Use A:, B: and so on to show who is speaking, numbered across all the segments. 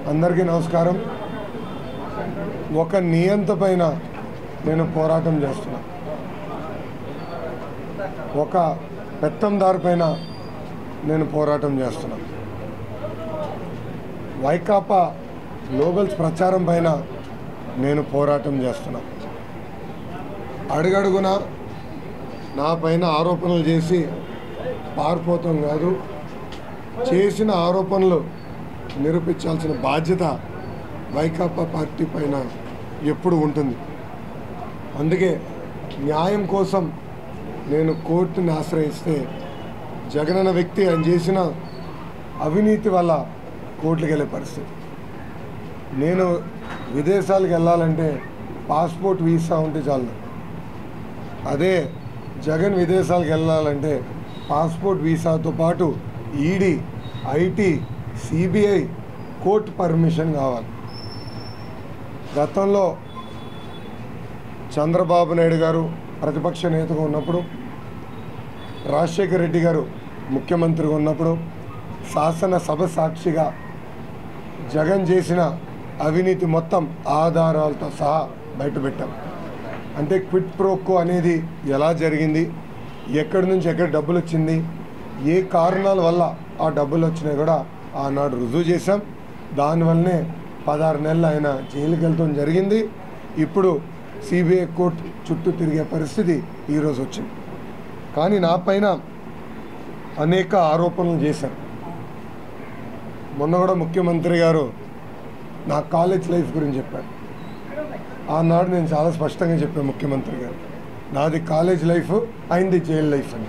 A: అందరికీ నమస్కారం ఒక నియంత పైన నేను పోరాటం చేస్తున్నా ఒక పెత్తందారు పైన నేను పోరాటం చేస్తున్నా వైకాపా గ్లోబల్స్ ప్రచారం పైన నేను పోరాటం చేస్తున్నా అడుగడుగున నా పైన ఆరోపణలు చేసి పారిపోతాం కాదు చేసిన ఆరోపణలు నిరూపించాల్సిన బాధ్యత వైకాపా పార్టీ పైన ఎప్పుడు ఉంటుంది అందుకే న్యాయం కోసం నేను కోర్టుని ఆశ్రయిస్తే జగన్ అన్న వ్యక్తి ఆయన చేసిన అవినీతి వల్ల కోర్టుకి వెళ్ళే పరిస్థితి నేను విదేశాలకు వెళ్ళాలంటే పాస్పోర్ట్ వీసా ఉంటే చాలు అదే జగన్ విదేశాలకు వెళ్ళాలంటే పాస్పోర్ట్ వీసాతో పాటు ED IT CBI court permission కావాలి గతంలో చంద్రబాబు నాయుడు గారు ప్రతిపక్ష నేతగా ఉన్నప్పుడు రాజశేఖర రెడ్డి గారు ముఖ్యమంత్రిగా ఉన్నప్పుడు శాసనసభ సాక్షిగా జగన్ చేసిన అవినీతి మొత్తం ఆధారాలతో సహా బయటపెట్టాం అంటే క్విట్ ప్రోకో అనేది ఎలా జరిగింది ఎక్కడి నుంచి ఎక్కడ డబ్బులు వచ్చింది ఏ కారణాల వల్ల ఆ డబ్బులు వచ్చినాయి కూడా ఆనాడు రుజువు చేశాం దానివల్లనే పదహారు నెలలు ఆయన జైలుకి వెళ్తాం జరిగింది ఇప్పుడు సిబిఐ కోర్టు చుట్టూ తిరిగే పరిస్థితి ఈరోజు వచ్చింది కానీ నా పైన అనేక ఆరోపణలు చేశారు మొన్న కూడా ముఖ్యమంత్రి గారు నా కాలేజ్ లైఫ్ గురించి చెప్పారు ఆనాడు నేను చాలా స్పష్టంగా చెప్పాను ముఖ్యమంత్రి గారు నాది కాలేజ్ లైఫ్ అయింది జైలు లైఫ్ అని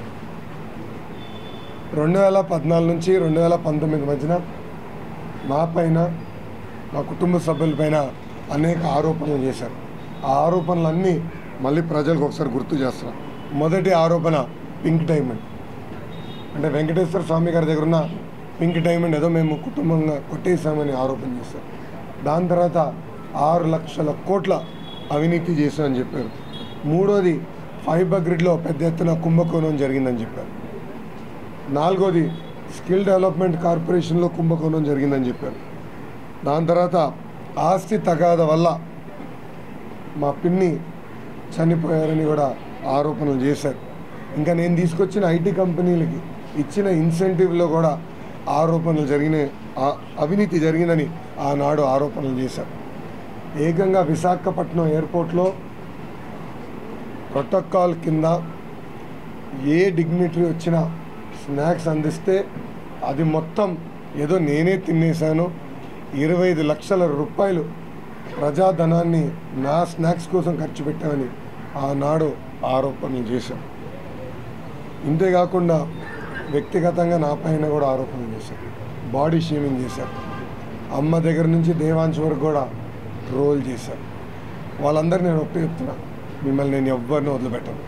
A: రెండు వేల పద్నాలుగు నుంచి రెండు వేల పంతొమ్మిది మధ్యన నా పైన మా కుటుంబ సభ్యులపైన అనేక ఆరోపణలు చేశారు ఆ ఆరోపణలన్నీ మళ్ళీ ప్రజలకు ఒకసారి గుర్తు చేస్తున్నాను మొదటి ఆరోపణ పింక్ డైమండ్ అంటే వెంకటేశ్వర స్వామి గారి దగ్గర ఉన్న పింక్ డైమండ్ ఏదో మేము కుటుంబంగా కొట్టేసామని ఆరోపణ చేశారు దాని తర్వాత ఆరు లక్షల కోట్ల అవినీతి చేశామని చెప్పారు మూడోది ఫైబర్ గ్రిడ్లో పెద్ద ఎత్తున కుంభకోణం జరిగిందని చెప్పారు నాలుగోది స్కిల్ డెవలప్మెంట్ కార్పొరేషన్లో కుంభకోణం జరిగిందని చెప్పారు దాని తర్వాత ఆస్తి తగాద వల్ల మా పిన్ని చనిపోయారని కూడా ఆరోపణలు చేశారు ఇంకా నేను తీసుకొచ్చిన ఐటీ కంపెనీలకి ఇచ్చిన ఇన్సెంటివ్లో కూడా ఆరోపణలు జరిగిన ఆ- అవినీతి జరిగిందని ఆనాడు ఆరోపణలు చేశారు ఏకంగా విశాఖపట్నం ఎయిర్పోర్ట్లో ప్రోటోకాల్ కింద ఏ డిగ్నిటరీ వచ్చినా స్నాక్స్ అందిస్తే అది మొత్తం ఏదో నేనే తినేశాను ఇరవై ఐదు లక్షల రూపాయలు ప్రజాధనాన్ని నా స్నాక్స్ కోసం ఖర్చు పెట్టామని ఆనాడు ఆరోపణలు చేశాం ఇంతేకాకుండా వ్యక్తిగతంగా నా పైన కూడా ఆరోపణలు చేశారు బాడీ షేమింగ్ చేశారు అమ్మ దగ్గర నుంచి దేవాంశ్ వరకు కూడా ట్రోల్ చేశారు వాళ్ళందరూ నేను ఒప్పి చెప్తున్నా మిమ్మల్ని నేను ఎవ్వరిని వదిలిపెట్టను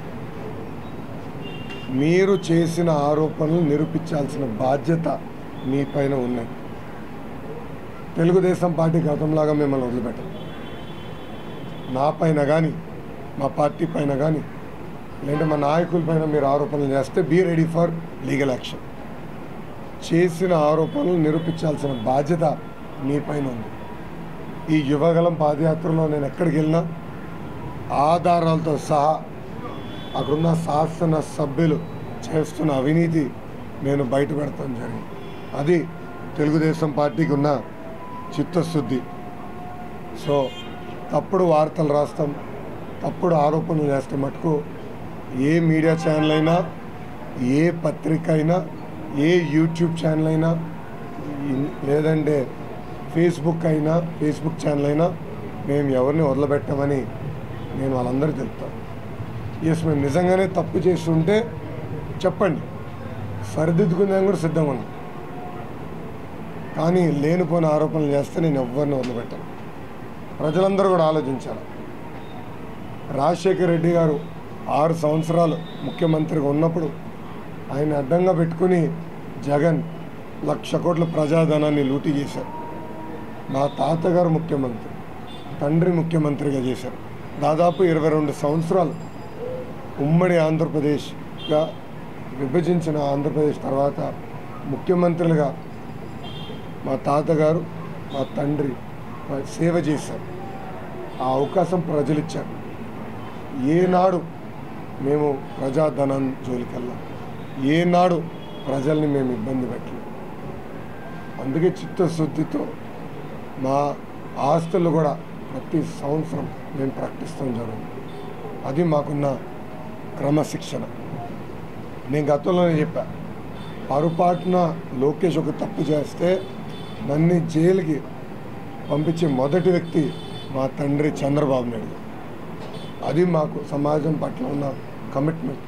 A: మీరు చేసిన ఆరోపణలు నిరూపించాల్సిన బాధ్యత మీ పైన ఉన్నాయి తెలుగుదేశం పార్టీ గతంలాగా మిమ్మల్ని వదిలిపెట్టను నా పైన కానీ మా పార్టీ పైన కానీ లేదంటే మా నాయకుల పైన మీరు ఆరోపణలు చేస్తే be ready for legal action చేసిన ఆరోపణలు నిరూపించాల్సిన బాధ్యత మీ పైన ఉంది ఈ యువగలం పాదయాత్రలో నేను ఎక్కడికి వెళ్ళినా ఆధారాలతో సహా అక్కడున్న శాసన సభ్యులు చేస్తున్న అవినీతి నేను బయట పెడతాం జరిగింది అది తెలుగుదేశం పార్టీకి ఉన్న చిత్తశుద్ధి సో తప్పుడు వార్తలు రాస్తాం తప్పుడు ఆరోపణలు చేస్తే మటుకు ఏ మీడియా ఛానల్ అయినా ఏ పత్రిక అయినా ఏ యూట్యూబ్ ఛానల్ అయినా ఇన్- లేదంటే ఫేస్బుక్ అయినా ఫేస్బుక్ ఛానల్ అయినా మేము ఎవరిని వదిలిపెట్టామని నేను వాళ్ళందరూ చెప్తాను ఎస్ మేము నిజంగానే తప్పు చేస్తుంటే చెప్పండి సరిదిద్దుకుందాం కూడా సిద్ధంగా ఉన్నాం కానీ లేనిపోయిన ఆరోపణలు చేస్తే నేను ఎవరిని వదిలిపెట్టాను ప్రజలందరూ కూడా ఆలోచించాలి రాజశేఖర రెడ్డి గారు ఆరు సంవత్సరాలు ముఖ్యమంత్రిగా ఉన్నప్పుడు ఆయన అడ్డంగా పెట్టుకుని జగన్ లక్ష కోట్ల ప్రజాధనాన్ని లూటీ చేశారు మా తాతగారు ముఖ్యమంత్రి తండ్రి ముఖ్యమంత్రిగా చేశారు దాదాపు ఇరవై రెండు సంవత్సరాలు ఉమ్మడి ఆంధ్రప్రదేశ్గా విభజించిన ఆంధ్రప్రదేశ్ తర్వాత ముఖ్యమంత్రులుగా మా తాతగారు మా తండ్రి మా సేవ చేశారు ఆ అవకాశం ప్రజలు ఇచ్చారు ఏనాడు మేము ప్రజాధనం జోలికల్లా ఏనాడు ప్రజల్ని మేము ఇబ్బంది పెట్టలేదు అందుకే చిత్తశుద్ధితో మా ఆస్తులు కూడా ప్రతి సంవత్సరం మేము ప్రకటిస్తాం జరుగుతుంది అది మాకున్న క్రమశిక్షణ నేను గతంలోనే చెప్పా పొరపాటున లోకేష్ ఒక తప్పు చేస్తే నన్ను జైలుకి పంపించే మొదటి వ్యక్తి మా తండ్రి చంద్రబాబు నాయుడు అది మాకు సమాజం పట్ల ఉన్న కమిట్మెంట్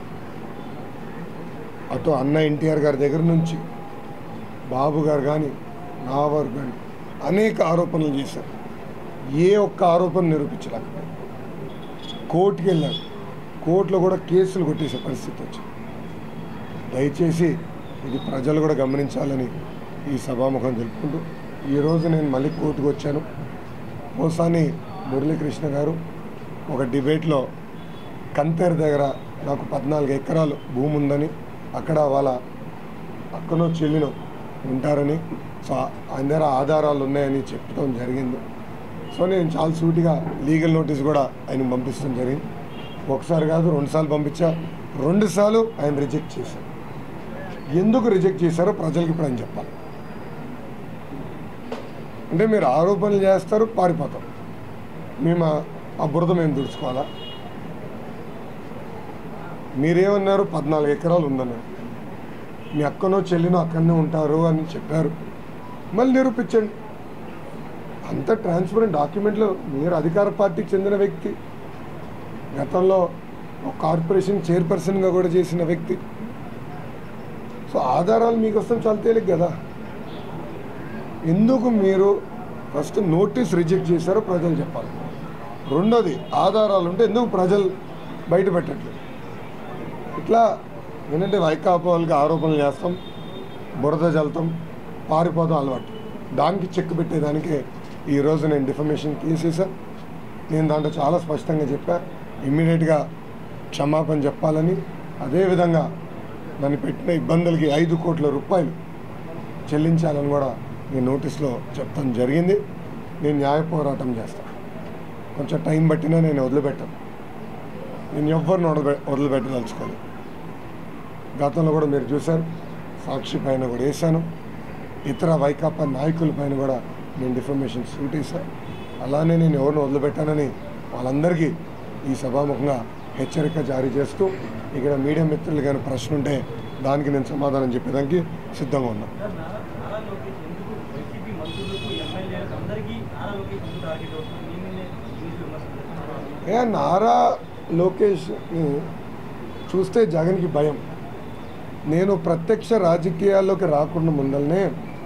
A: అటు అన్న ఎన్టీఆర్ గారి దగ్గర నుంచి బాబు గారు కానీ నా వారు కానీ అనేక ఆరోపణలు చేశారు ఏ ఒక్క ఆరోపణ నిరూపించలేకపోయారు కోర్టుకి వెళ్ళారు కోర్టులో కూడా కేసులు కొట్టేసే పరిస్థితి వచ్చింది దయచేసి ఇది ప్రజలు కూడా గమనించాలని ఈ సభాముఖం తెలుపుకుంటూ ఈరోజు నేను మళ్ళీ కోర్టుకు వచ్చాను మోసాని మురళీకృష్ణ గారు ఒక డిబేట్లో కంతేరు దగ్గర నాకు పద్నాలుగు ఎకరాలు భూమి ఉందని అక్కడ వాళ్ళ అక్కనో చెల్లినో ఉంటారని సో ఆయన దగ్గర ఆధారాలు ఉన్నాయని చెప్పడం జరిగింది సో నేను చాలా సూటిగా లీగల్ నోటీస్ కూడా ఆయన పంపించడం జరిగింది ఒకసారి కాదు రెండుసార్లు పంపించా రెండుసార్లు ఆయన రిజెక్ట్ చేశారు ఎందుకు రిజెక్ట్ చేశారో ప్రజలకు ఇప్పుడు ఆయన చెప్పాలి అంటే మీరు ఆరోపణలు చేస్తారు పారిపోతారు మేము ఆ- ఆ బురద మేము దుడుచుకోవాలా మీరేమన్నారు పద్నాలుగు ఎకరాలు ఉందన్నారు మీ అక్కనో చెల్లినో అక్కడనే ఉంటారు అని చెప్పారు మళ్ళీ నిరూపించండి అంత ట్రాన్స్పరెంట్ డాక్యుమెంట్లు మీరు అధికార పార్టీకి చెందిన వ్యక్తి గతంలో ఒక కార్పొరేషన్ చైర్పర్సన్గా కూడా చేసిన వ్యక్తి సో ఆధారాలు మీకు వస్తాం చాలా తేలిక కదా ఎందుకు మీరు ఫస్ట్ నోటీస్ రిజెక్ట్ చేశారో ప్రజలు చెప్పాలి రెండోది ఆధారాలు ఉంటే ఎందుకు ప్రజలు బయట పెట్టట్లేదు ఇట్లా ఏంటంటే వైకాపా వాళ్ళకి ఆరోపణలు చేస్తాం బురద జల్తాం పారిపోతాం అలవాటు దానికి చెక్ పెట్టేదానికే ఈరోజు నేను డిఫర్మేషన్ కేసేసా నేను దాంట్లో చాలా స్పష్టంగా చెప్పా ఇమ్మీడియట్గా క్షమాపణ చెప్పాలని అదేవిధంగా నన్ను పెట్టిన ఇబ్బందులకి ఐదు కోట్ల రూపాయలు చెల్లించాలని కూడా నేను నోటీస్లో చెప్పడం జరిగింది నేను న్యాయ పోరాటం చేస్తాను కొంచెం టైం పట్టినా నేను వదిలిపెట్టాను నేను ఎవరిని వదిలిపె వదిలిపెట్టదలుచుకోలేదు గతంలో కూడా మీరు చూశారు సాక్షి పైన కూడా వేశాను ఇతర వైకాపా నాయకుల పైన కూడా నేను డిఫర్మేషన్ సూట్ వేశాను అలానే నేను ఎవరిని వదిలిపెట్టానని వాళ్ళందరికీ ఈ సభాముఖంగా హెచ్చరిక జారీ చేస్తూ ఇక్కడ మీడియా మిత్రులు కానీ ప్రశ్న ఉంటే దానికి నేను సమాధానం చెప్పేదానికి సిద్ధంగా ఉన్నాను
B: నారా లోకేష్ ఎందుకు వైసీపీ మంత్రులకు ఎమ్మెల్యేలకు అందరికీ నారా లోకేష్ ఎందుకు టార్గెట్ అవుతుంది మీ మీదనే ఇంగ్లీష్ విమర్శలు చేస్తున్నారు.
A: ఏ నారా లోకేష్ని చూస్తే జగన్కి భయం నేను ప్రత్యక్ష రాజకీయాల్లోకి రాకుండా ముందల్నే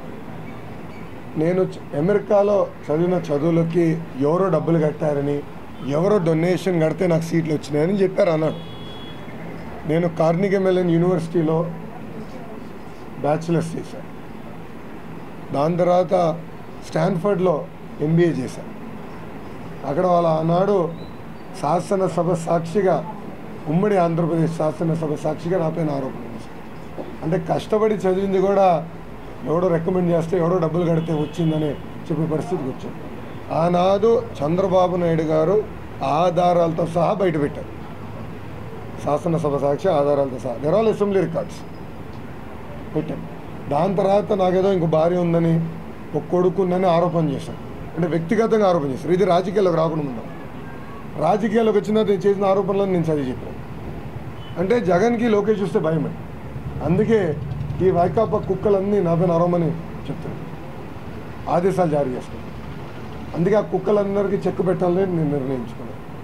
A: నేను చ- అమెరికాలో చదివిన చదువులకి ఎవరో డబ్బులు కట్టారని ఎవరో డొనేషన్ కడితే నాకు సీట్లు వచ్చినాయని చెప్పారు అన్నాడు నేను కార్నిగే మెలన్ యూనివర్సిటీలో బ్యాచిలర్స్ చేశాను దాని తర్వాత స్టాన్ఫర్డ్లో ఎంబీఏ చేశాను అక్కడ వాళ్ళ ఆనాడు శాసనసభ సాక్షిగా ఉమ్మడి ఆంధ్రప్రదేశ్ శాసనసభ సాక్షిగా నా పైన ఆరోపణ చేశారు అంటే కష్టపడి చదివింది కూడా ఎవడో రికమెండ్ చేస్తే ఎవడో డబ్బులు కడితే వచ్చిందని చెప్పే పరిస్థితికి వచ్చాం ఆనాడు చంద్రబాబు నాయుడు గారు ఆధారాలతో సహా బయటపెట్టారు శాసనసభ సాక్షి ఆధారాలతో సహా దెర్ ఆల్ అసెంబ్లీ రికార్డ్స్ పెట్టాం దాని తర్వాత నాకేదో ఇంకో భార్య ఉందని ఒక కొడుకు ఉందని ఆరోపణ చేశాను అంటే వ్యక్తిగతంగా ఆరోపణ చేశారు ఇది రాజకీయాల్లోకి రాకుండా ఉందాం రాజకీయాల్లోకి వచ్చిన నేను చేసిన ఆరోపణలను నేను చదివి చెప్పాను అంటే జగన్కి లోకేష్ చూస్తే భయమే అందుకే ఈ వైకాపా కుక్కలన్నీ నా పైన అరవమని చెప్తున్నాను ఆదేశాలు జారీ చేస్తాను అందుకే ఆ కుక్కలందరికీ చెక్ పెట్టాలని నేను నిర్ణయించుకున్నాను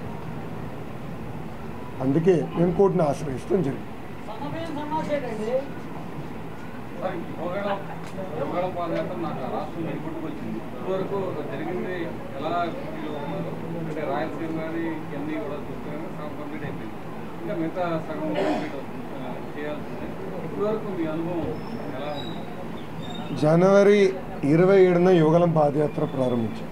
A: అందుకే నేను కోర్టుని ఆశ్రయిస్తాం జరిగింది
C: సమయం సమాసేటండి
D: సార్, యువగళం యువగళం పాదయాత్ర నాకు ఆ రాష్ట్రం ఏర్పట్టుకొచ్చింది ఇప్పటివరకు జరిగింది ఎలా ఫీల్ అవుతున్నారు అంటే రాయలసీమ కానీ ఇవన్నీ కూడా చూస్తే కనుక సగం కంప్లీట్ అయిపోయింది ఇంకా మిగతా సగం కంప్లీట్ అవుతుంది ఆ, చేయాల్సిందే ఇప్పటివరకు మీ అనుభవం ఎలా ఉంది
A: జనవరి ఇరవై ఏడున యువగలం పాదయాత్ర ప్రారంభించాం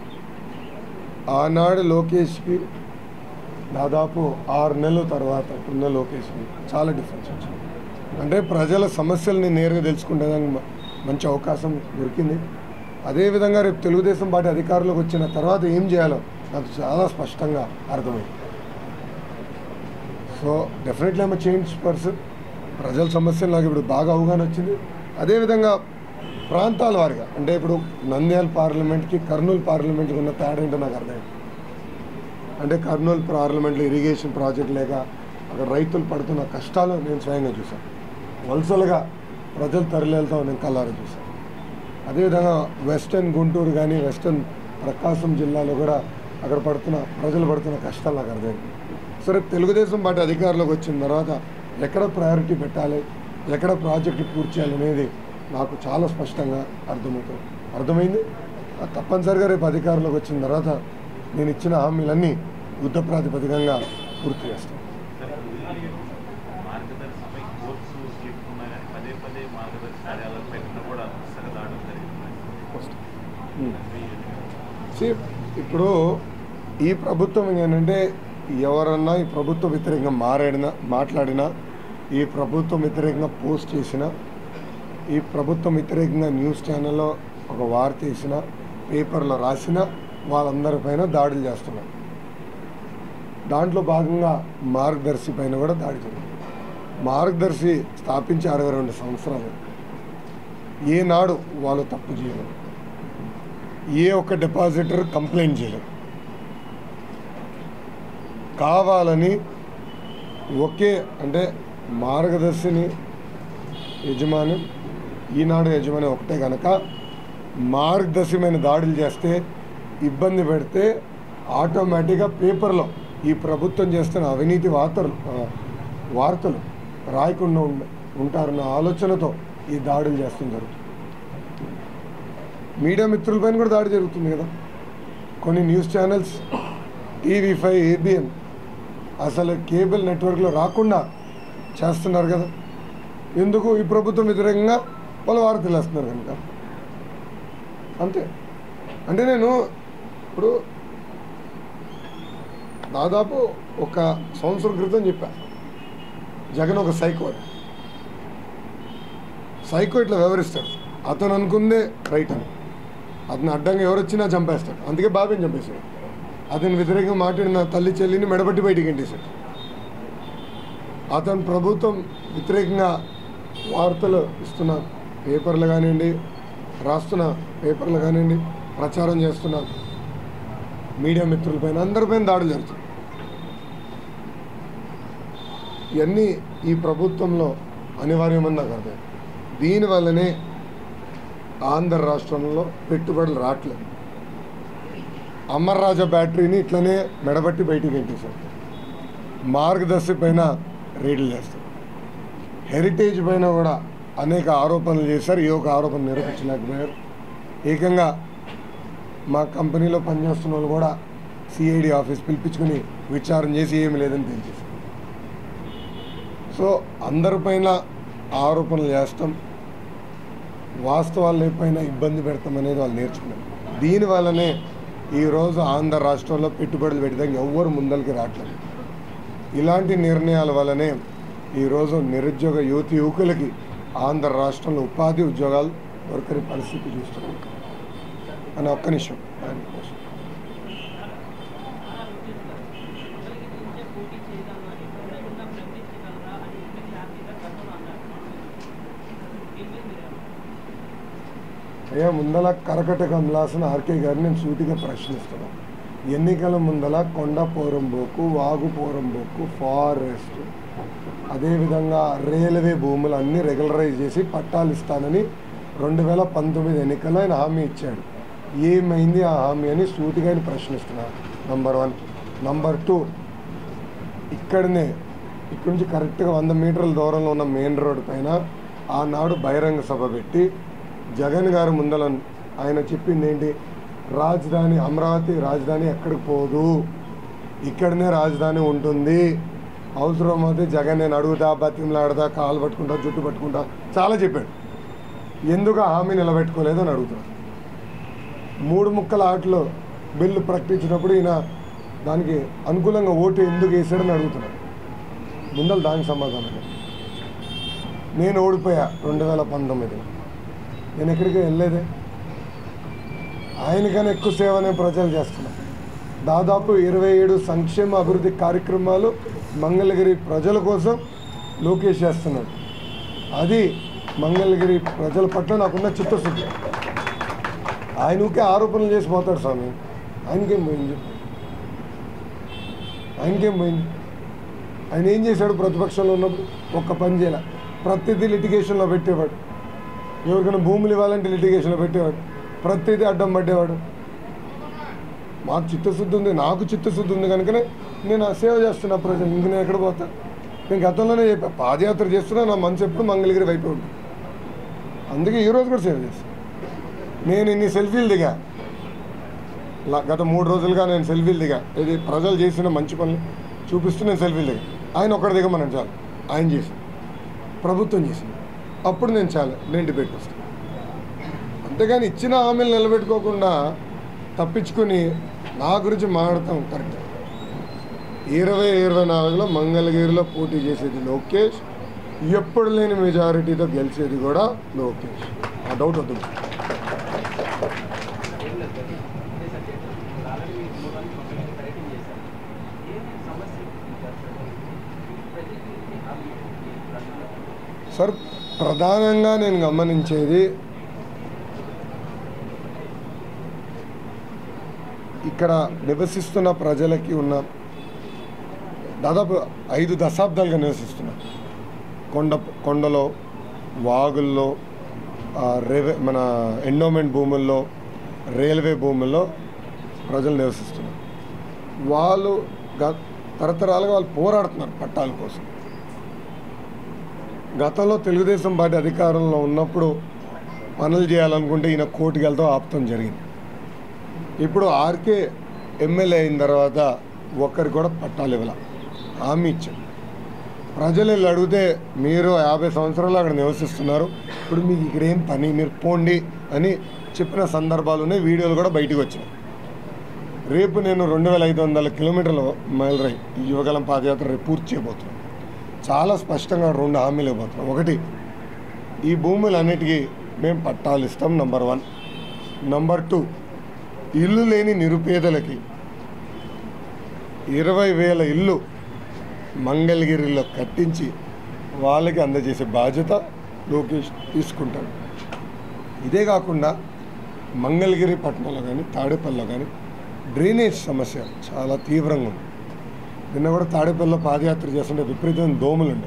A: ఆనాడు లోకేష్కి దాదాపు ఆరు నెలల తర్వాత ఉన్న లోకేష్కి చాలా డిఫరెన్స్ వచ్చింది అంటే ప్రజల సమస్యల్ని నేరుగా తెలుసుకునేదానికి మ- మంచి అవకాశం దొరికింది అదేవిధంగా రేపు తెలుగుదేశం పార్టీ అధికారంలోకి వచ్చిన తర్వాత ఏం చేయాలో నాకు చాలా స్పష్టంగా అర్థమైంది so definitely I'm change person ప్రజల సమస్యలు నాకు ఇప్పుడు బాగా అవగాహన వచ్చింది అదేవిధంగా ప్రాంతాల వారిగా అంటే ఇప్పుడు నంద్యాల పార్లమెంట్కి కర్నూలు పార్లమెంట్కి ఉన్న తేడా ఏంటో నాకు అర్థమైంది అంటే కర్నూలు పార్లమెంట్లో ఇరిగేషన్ ప్రాజెక్ట్ లేక అక్కడ రైతులు పడుతున్న కష్టాలు నేను స్వయంగా చూశాను వలసలుగా ప్రజలు తరలివెళ్తాం నేను కళ్ళారా చూశాను అదేవిధంగా వెస్టర్న్ గుంటూరు కానీ వెస్టర్న్ ప్రకాశం జిల్లాలో కూడా అక్కడ పడుతున్న ప్రజలు పడుతున్న కష్టాలు నాకు అర్థమైంది సరే తెలుగుదేశం పార్టీ అధికారంలోకి వచ్చిన తర్వాత ఎక్కడ ప్రయారిటీ పెట్టాలి ఎక్కడ ప్రాజెక్టు పూర్తి చేయాలి అనేది నాకు చాలా స్పష్టంగా అర్థమవుతుంది అర్థమైంది అది తప్పనిసరిగా రేపు అధికారంలోకి వచ్చిన తర్వాత నేను ఇచ్చిన హామీలన్నీ యుద్ధ ప్రాతిపదికంగా పూర్తి చేస్తాను
E: మార్గదర్శిపై కోర్సు స్లిప్ ఉన్నా కానీ పదే పదే మార్గదర్శి కార్యాలయం పెట్టిన కూడా సగదాడం జరిగింది
A: See, ఇప్పుడు ఈ ప్రభుత్వం ఏంటంటే ఎవరన్నా ఈ ప్రభుత్వ వ్యతిరేకంగా మారాడినా మాట్లాడినా ఈ ప్రభుత్వం వ్యతిరేకంగా పోస్ట్ చేసినా ఈ ప్రభుత్వం వ్యతిరేకంగా న్యూస్ ఛానల్లో ఒక వార్త వేసిన పేపర్లో రాసిన వాళ్ళందరిపైన దాడులు చేస్తున్నారు దాంట్లో భాగంగా మార్గదర్శి పైన కూడా దాడి జరిగింది మార్గదర్శి స్థాపించి అరవై రెండు సంవత్సరాలు ఏనాడు వాళ్ళు తప్పు చేయలేదు ఏ ఒక్క డిపాజిటర్ కంప్లైంట్ చేయలేదు కావాలని ఒకే అంటే మార్గదర్శిని యజమాని ఈనాడు యజమాని ఒకటే కనుక మార్గదర్శమైన దాడులు చేస్తే ఇబ్బంది పెడితే ఆటోమేటిక్గా పేపర్లో ఈ ప్రభుత్వం చేస్తున్న అవినీతి వార్తలు ఆ, వార్తలు రాయకుండా ఉండ ఉంటారన్న ఆలోచనతో ఈ దాడులు చేస్తుంది జరుగుతుంది మీడియా మిత్రులపైన కూడా దాడి జరుగుతుంది కదా కొన్ని news channels TV five ABN అసలు కేబుల్ నెట్వర్క్లో రాకుండా చేస్తున్నారు కదా ఎందుకు ఈ ప్రభుత్వం వ్యతిరేకంగా వాళ్ళు వార్తలు వేస్తున్నారు కనుక అంతే అంటే నేను ఇప్పుడు దాదాపు ఒక సంవత్సరం క్రితం చెప్పా జగన్ ఒక సైకో అని సైకో ఇట్లా వ్యవహరిస్తాడు అతను అనుకుందే రైట్ అని అతను అడ్డంగా ఎవరు వచ్చినా చంపేస్తాడు అందుకే బాబేని చంపేశాడు అతని వ్యతిరేకంగా మాట్లాడిన తల్లి చెల్లిని మెడబట్టి బయటికి ఎంటేశాడు అతను ప్రభుత్వం వ్యతిరేకంగా వార్తలు ఇస్తున్న పేపర్లు కానివ్వండి రాస్తున్న పేపర్లు కానివ్వండి ప్రచారం చేస్తున్న మీడియా మిత్రులపైన అందరిపైన దాడులు జరుగుతుంది ఇవన్నీ ఈ ప్రభుత్వంలో అనివార్యమని నాకు అర్థం దీనివల్లనే ఆంధ్ర రాష్ట్రంలో పెట్టుబడులు రావట్లేదు అమర్ రాజా బ్యాటరీని ఇట్లనే మెడబట్టి బయటికి ఎంటేశారు మార్గదర్శి పైన రేట్లు చేస్తారు హెరిటేజ్ పైన కూడా అనేక ఆరోపణలు చేశారు ఏ ఒక ఆరోపణ నిరూపించలేకపోయారు ఏకంగా మా కంపెనీలో పనిచేస్తున్న వాళ్ళు కూడా సిఐడి ఆఫీస్ పిలిపించుకుని విచారణ చేసి ఏమి లేదని తెలిసేసారు సో అందరిపైన ఆరోపణలు చేస్తాం వాస్తవాలు లేకపోయినా ఇబ్బంది పెడతాం అనేది వాళ్ళు నేర్చుకున్నారు దీనివల్లనే ఈరోజు ఆంధ్ర రాష్ట్రంలో పెట్టుబడులు పెట్టడానికి ఎవ్వరు ముందరికి రావట్లేదు ఇలాంటి నిర్ణయాల వల్లనే ఈరోజు నిరుద్యోగ యువతి యువకులకి ఆంధ్ర రాష్ట్రంలో ఉపాధి ఉద్యోగాలు దొరకని పరిస్థితి చూస్తున్నాం అని ఒక్క నిమిషం ఆయన కోసం.
C: పోటీ చేయగలరా ఎప్పుడైనా ప్రకటించగలరా అని ఎమ్మెల్యే హ్యాపీగా గతంలో అన్నారు దీని మీద మీరు ఏమంటారు?
A: అయ్యా ముందల కరకట కమలాసన ఆర్కే గారిని నేను సూటిగా ప్రశ్నిస్తున్నాను ఎన్నికల ముందల కొండ పోరంబోకు వాగు పోరంబోకు ఫారెస్ట్ అదేవిధంగా రైల్వే భూములు అన్నీ రెగ్యులరైజ్ చేసి పట్టాలు ఇస్తానని రెండు వేల పంతొమ్మిది ఎన్నికల్లో ఆయన హామీ ఇచ్చాడు ఏమైంది ఆ హామీ అని సూటిగా ఆయన ప్రశ్నిస్తున్నారు నంబర్ వన్ నంబర్ టూ ఇక్కడనే ఇక్కడ నుంచి కరెక్ట్గా వంద మీటర్ల దూరంలో ఉన్న మెయిన్ రోడ్ పైన ఆనాడు బహిరంగ సభ పెట్టి జగన్ గారు ముందల ఆయన చెప్పింది ఏంటి రాజధాని అమరావతి రాజధాని ఎక్కడికి పోదు ఇక్కడనే రాజధాని ఉంటుంది అవసరమైతే జగన్ నేను అడుగుతా బతిమలాడతా కాలు పట్టుకుంటా జుట్టు పట్టుకుంటా చాలా చెప్పాడు ఎందుకు ఆ హామీ నిలబెట్టుకోలేదు అని అడుగుతున్నాడు మూడు ముక్కల ఆటలో బిల్లు ప్రకటించినప్పుడు ఈయన దానికి అనుకూలంగా ఓటు ఎందుకు వేసాడని అడుగుతున్నాడు ముందర దానికి సమాధానం లేదు. నేను ఓడిపోయా రెండు వేల పంతొమ్మిది నేను ఎక్కడికి వెళ్ళలేదే ఆయనకన్నా ఎక్కువ సేవ నేను ప్రజలు చేస్తున్నాను దాదాపు ఇరవై ఏడు సంక్షేమ అభివృద్ధి కార్యక్రమాలు మంగళగిరి ప్రజల కోసం లోకేష్ చేస్తున్నాడు అది మంగళగిరి ప్రజల పట్ల నాకున్న చిత్తశుద్ధి ఆయన ఊకే ఆరోపణలు చేసి పోతాడు స్వామి ఆయనకేం పోయింది చెప్పు. ఆయనకేం పోయింది ఆయన ఏం చేశాడు ప్రతిపక్షంలో ఉన్నప్పుడు ఒక్క పని చేయాల ప్రతిదీ లిటిగేషన్లో పెట్టేవాడు ఎవరికైనా భూములు ఇవ్వాలంటే లిటిగేషన్లో పెట్టేవాడు ప్రతిదీ అడ్డం పట్టేవాడు మాకు చిత్తశుద్ధి ఉంది నాకు చిత్తశుద్ధి ఉంది కనుకనే నేను ఆ సేవ చేస్తున్నా ప్రజలు ఇంక నేను ఎక్కడ పోతా నేను గతంలోనే చెప్పా పాదయాత్ర చేస్తున్నా నా మనసు ఎప్పుడు మంగళగిరి వైపు ఉంది అందుకే ఈరోజు కూడా సేవ చేస్తాను నేను ఇన్ని సెల్ఫీలు దిగా లా- గత మూడు రోజులుగా నేను సెల్ఫీలు దిగా ఇది ప్రజలు చేసిన మంచి పనులు చూపిస్తూ నేను సెల్ఫీలు దిగా ఆయన ఒక్కడి దిగమన్నాను చాలు ఆయన చేసి ప్రభుత్వం చేసింది అప్పుడు నేను చాలు నేను డిబేట్కి వస్తాను అంతేగాని ఇచ్చిన హామీలు నిలబెట్టుకోకుండా తప్పించుకొని నా గురించి మాట్లాడతాం కరెక్ట్ ఇరవై ఇరవై నాలుగులో మంగళగిరిలో పోటీ చేసేది లోకేష్ ఎప్పుడు లేని మెజారిటీతో గెలిచేది కూడా లోకేష్ ఆ డౌట్ వద్దు
B: ఏం లేదు సార్. అదే సార్ చెప్పాను. ఆల్రెడీ మీరు మూడు వందల కంపెనీకి పర్యటన చేశారు. ఏమేమి సమస్యలు గుర్తించారు సార్? ప్రజలకి హామీ ఏంటి? ప్రజలకు
A: సార్ ప్రధానంగా నేను గమనించేది ఇక్కడ నివసిస్తున్న ప్రజలకి ఉన్న దాదాపు ఐదు దశాబ్దాలుగా నివసిస్తున్నారు కొండ కొండలో వాగుల్లో ఆ, రేవే మన ఎండోమెంట్ భూముల్లో రైల్వే భూముల్లో ప్రజలు నివసిస్తున్నారు వాళ్ళు గ తరతరాలుగా వాళ్ళు పోరాడుతున్నారు పట్టాల కోసం గతంలో తెలుగుదేశం పార్టీ అధికారంలో ఉన్నప్పుడు పనులు చేయాలనుకుంటే ఈయన కోర్టుకి వెళ్తాం ఆపుతాం జరిగింది ఇప్పుడు ఆర్కే ఎమ్మెల్యే అయిన తర్వాత ఒక్కరికి కూడా పట్టాలు ఇవ్వాల హామీ ఇచ్చాం ప్రజలు వెళ్ళి అడిగితే మీరు యాభై సంవత్సరాలు అక్కడ నివసిస్తున్నారు ఇప్పుడు మీకు ఇక్కడ ఏం పని మీరు పోండి అని చెప్పిన సందర్భాలు ఉన్నాయి వీడియోలు కూడా బయటకు వచ్చినాయి రేపు నేను రెండు వేల ఐదు వందల కిలోమీటర్ల మైల్ రై ఈ యువగలం పాదయాత్ర రేపు పూర్తి చేయబోతున్నాను చాలా స్పష్టంగా రెండు హామీలు ఇవ్వబోతున్నాం ఒకటి ఈ భూములన్నిటికీ మేము పట్టాలు ఇస్తాం నంబర్ వన్ నంబర్ టూ ఇల్లు లేని నిరుపేదలకి ఇరవై వేల ఇల్లు మంగళగిరిలో కట్టించి వాళ్ళకి అందజేసే బాధ్యత లోకేష్ తీసుకుంటాడు ఇదే కాకుండా మంగళగిరి పట్టణంలో కానీ తాడేపల్లిలో కానీ డ్రైనేజ్ సమస్య చాలా తీవ్రంగా ఉంది నిన్న కూడా తాడేపల్లిలో పాదయాత్ర చేస్తుంటే విపరీతమైన దోమలు ఉండే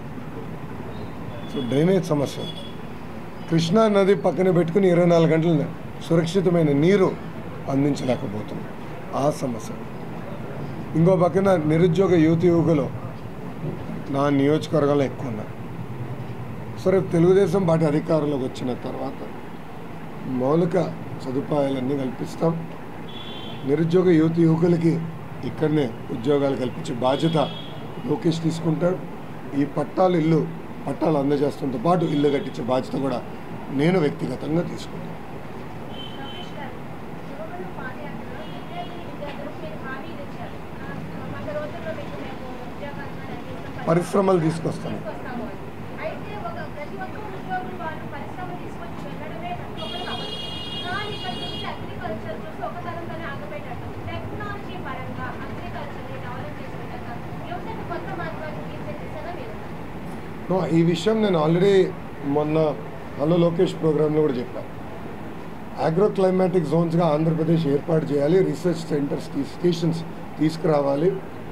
A: సో డ్రైనేజ్ సమస్య ఉంది. కృష్ణా నది పక్కన పెట్టుకుని ఇరవై నాలుగు గంటలు సురక్షితమైన నీరు అందించలేకపోతుంది ఆ సమస్య ఇంకో పక్కన నిరుద్యోగ యువతి యువకులు నా నియోజకవర్గంలో ఎక్కువ ఉన్నారు సో రేపు తెలుగుదేశం పార్టీ అధికారంలోకి వచ్చిన తర్వాత మౌలిక సదుపాయాలన్నీ కల్పిస్తాం నిరుద్యోగ యువతి యువకులకి ఇక్కడనే ఉద్యోగాలు కల్పించే బాధ్యత లోకేష్ తీసుకుంటాడు ఈ పట్టాలు ఇల్లు పట్టాలు అందజేస్తుంతో పాటు ఇల్లు కట్టించే బాధ్యత కూడా నేను వ్యక్తిగతంగా తీసుకుంటాను
F: రమేష్ గారు యువకులు పాదయాత్రలో విద్యార్థిని విద్యార్థులకు మీరు హామీలు ఇచ్చారు ఆ, వంద రోజుల్లో మీకు మేము ఉద్యోగాలు అందిస్తాం
A: పరిశ్రమలు తీసుకొస్తాను
F: తీసుకొస్తాము అని. అయితే ఒక ప్రతి ఒక్క ఉద్యోగులు వాళ్ళు పరిశ్రమ తీసుకొచ్చి వెళ్ళడమే ప్రతి ఒక్కరికి అవ్వదు కానీ ఇక్కడ చూస్తే అగ్రికల్చర్ చూస్తే ఒక తరంతోనే ఆగిపోయేటట్టు టెక్నాలజీ పరంగా అగ్రికల్చర్ని డెవలప్ చేసే విధంగా యువతకు కొత్త మార్గాలు తీసే దిశగా మీరు
A: నో, ఈ విషయం నేను ఆల్రెడీ మొన్న హలో లోకేష్ ప్రోగ్రాంలో కూడా చెప్పాను ఆగ్రో క్లైమాటిక్ జోన్స్గా ఆంధ్రప్రదేశ్ ఏర్పాటు చేయాలి రీసెర్చ్ సెంటర్స్ తీ స్టేషన్స్ తీసుకురావాలి